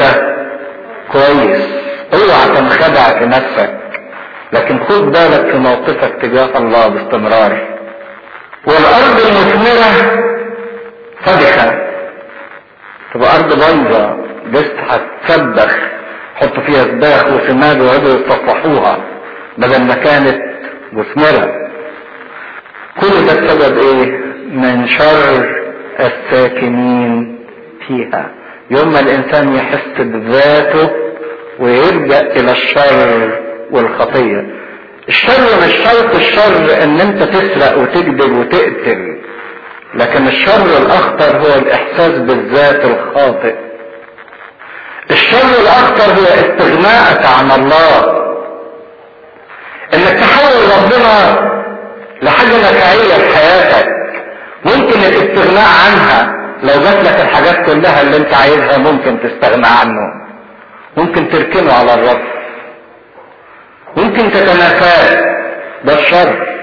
كويس اوعى تنخدع في نفسك لكن خد بالك في موقفك تجاه الله باستمرار والارض المثمرة فدخة تبقى ارض بيضة بس هتسبخ حط فيها سباخ وسماد ويقعدوا يسطحوها بدل ما كانت مثمرة كل ده بسبب ايه من شر الساكنين فيها يوم ما الانسان يحس بذاته ويلجأ الى الشر والخطية الشر مش شرط الشر ان انت تسرق وتكذب وتقتل لكن الشر الاخطر هو الاحساس بالذات الخاطئ الشر الاخطر هو استغناءك عن الله انك تحول ربنا لحاجة نفعية في حياتك ممكن الاستغناء عنها لو جات لك الحاجات كلها اللي انت عايزها ممكن تستغنى عنه ممكن تركنه على الرف ممكن تتنافاه ده الشر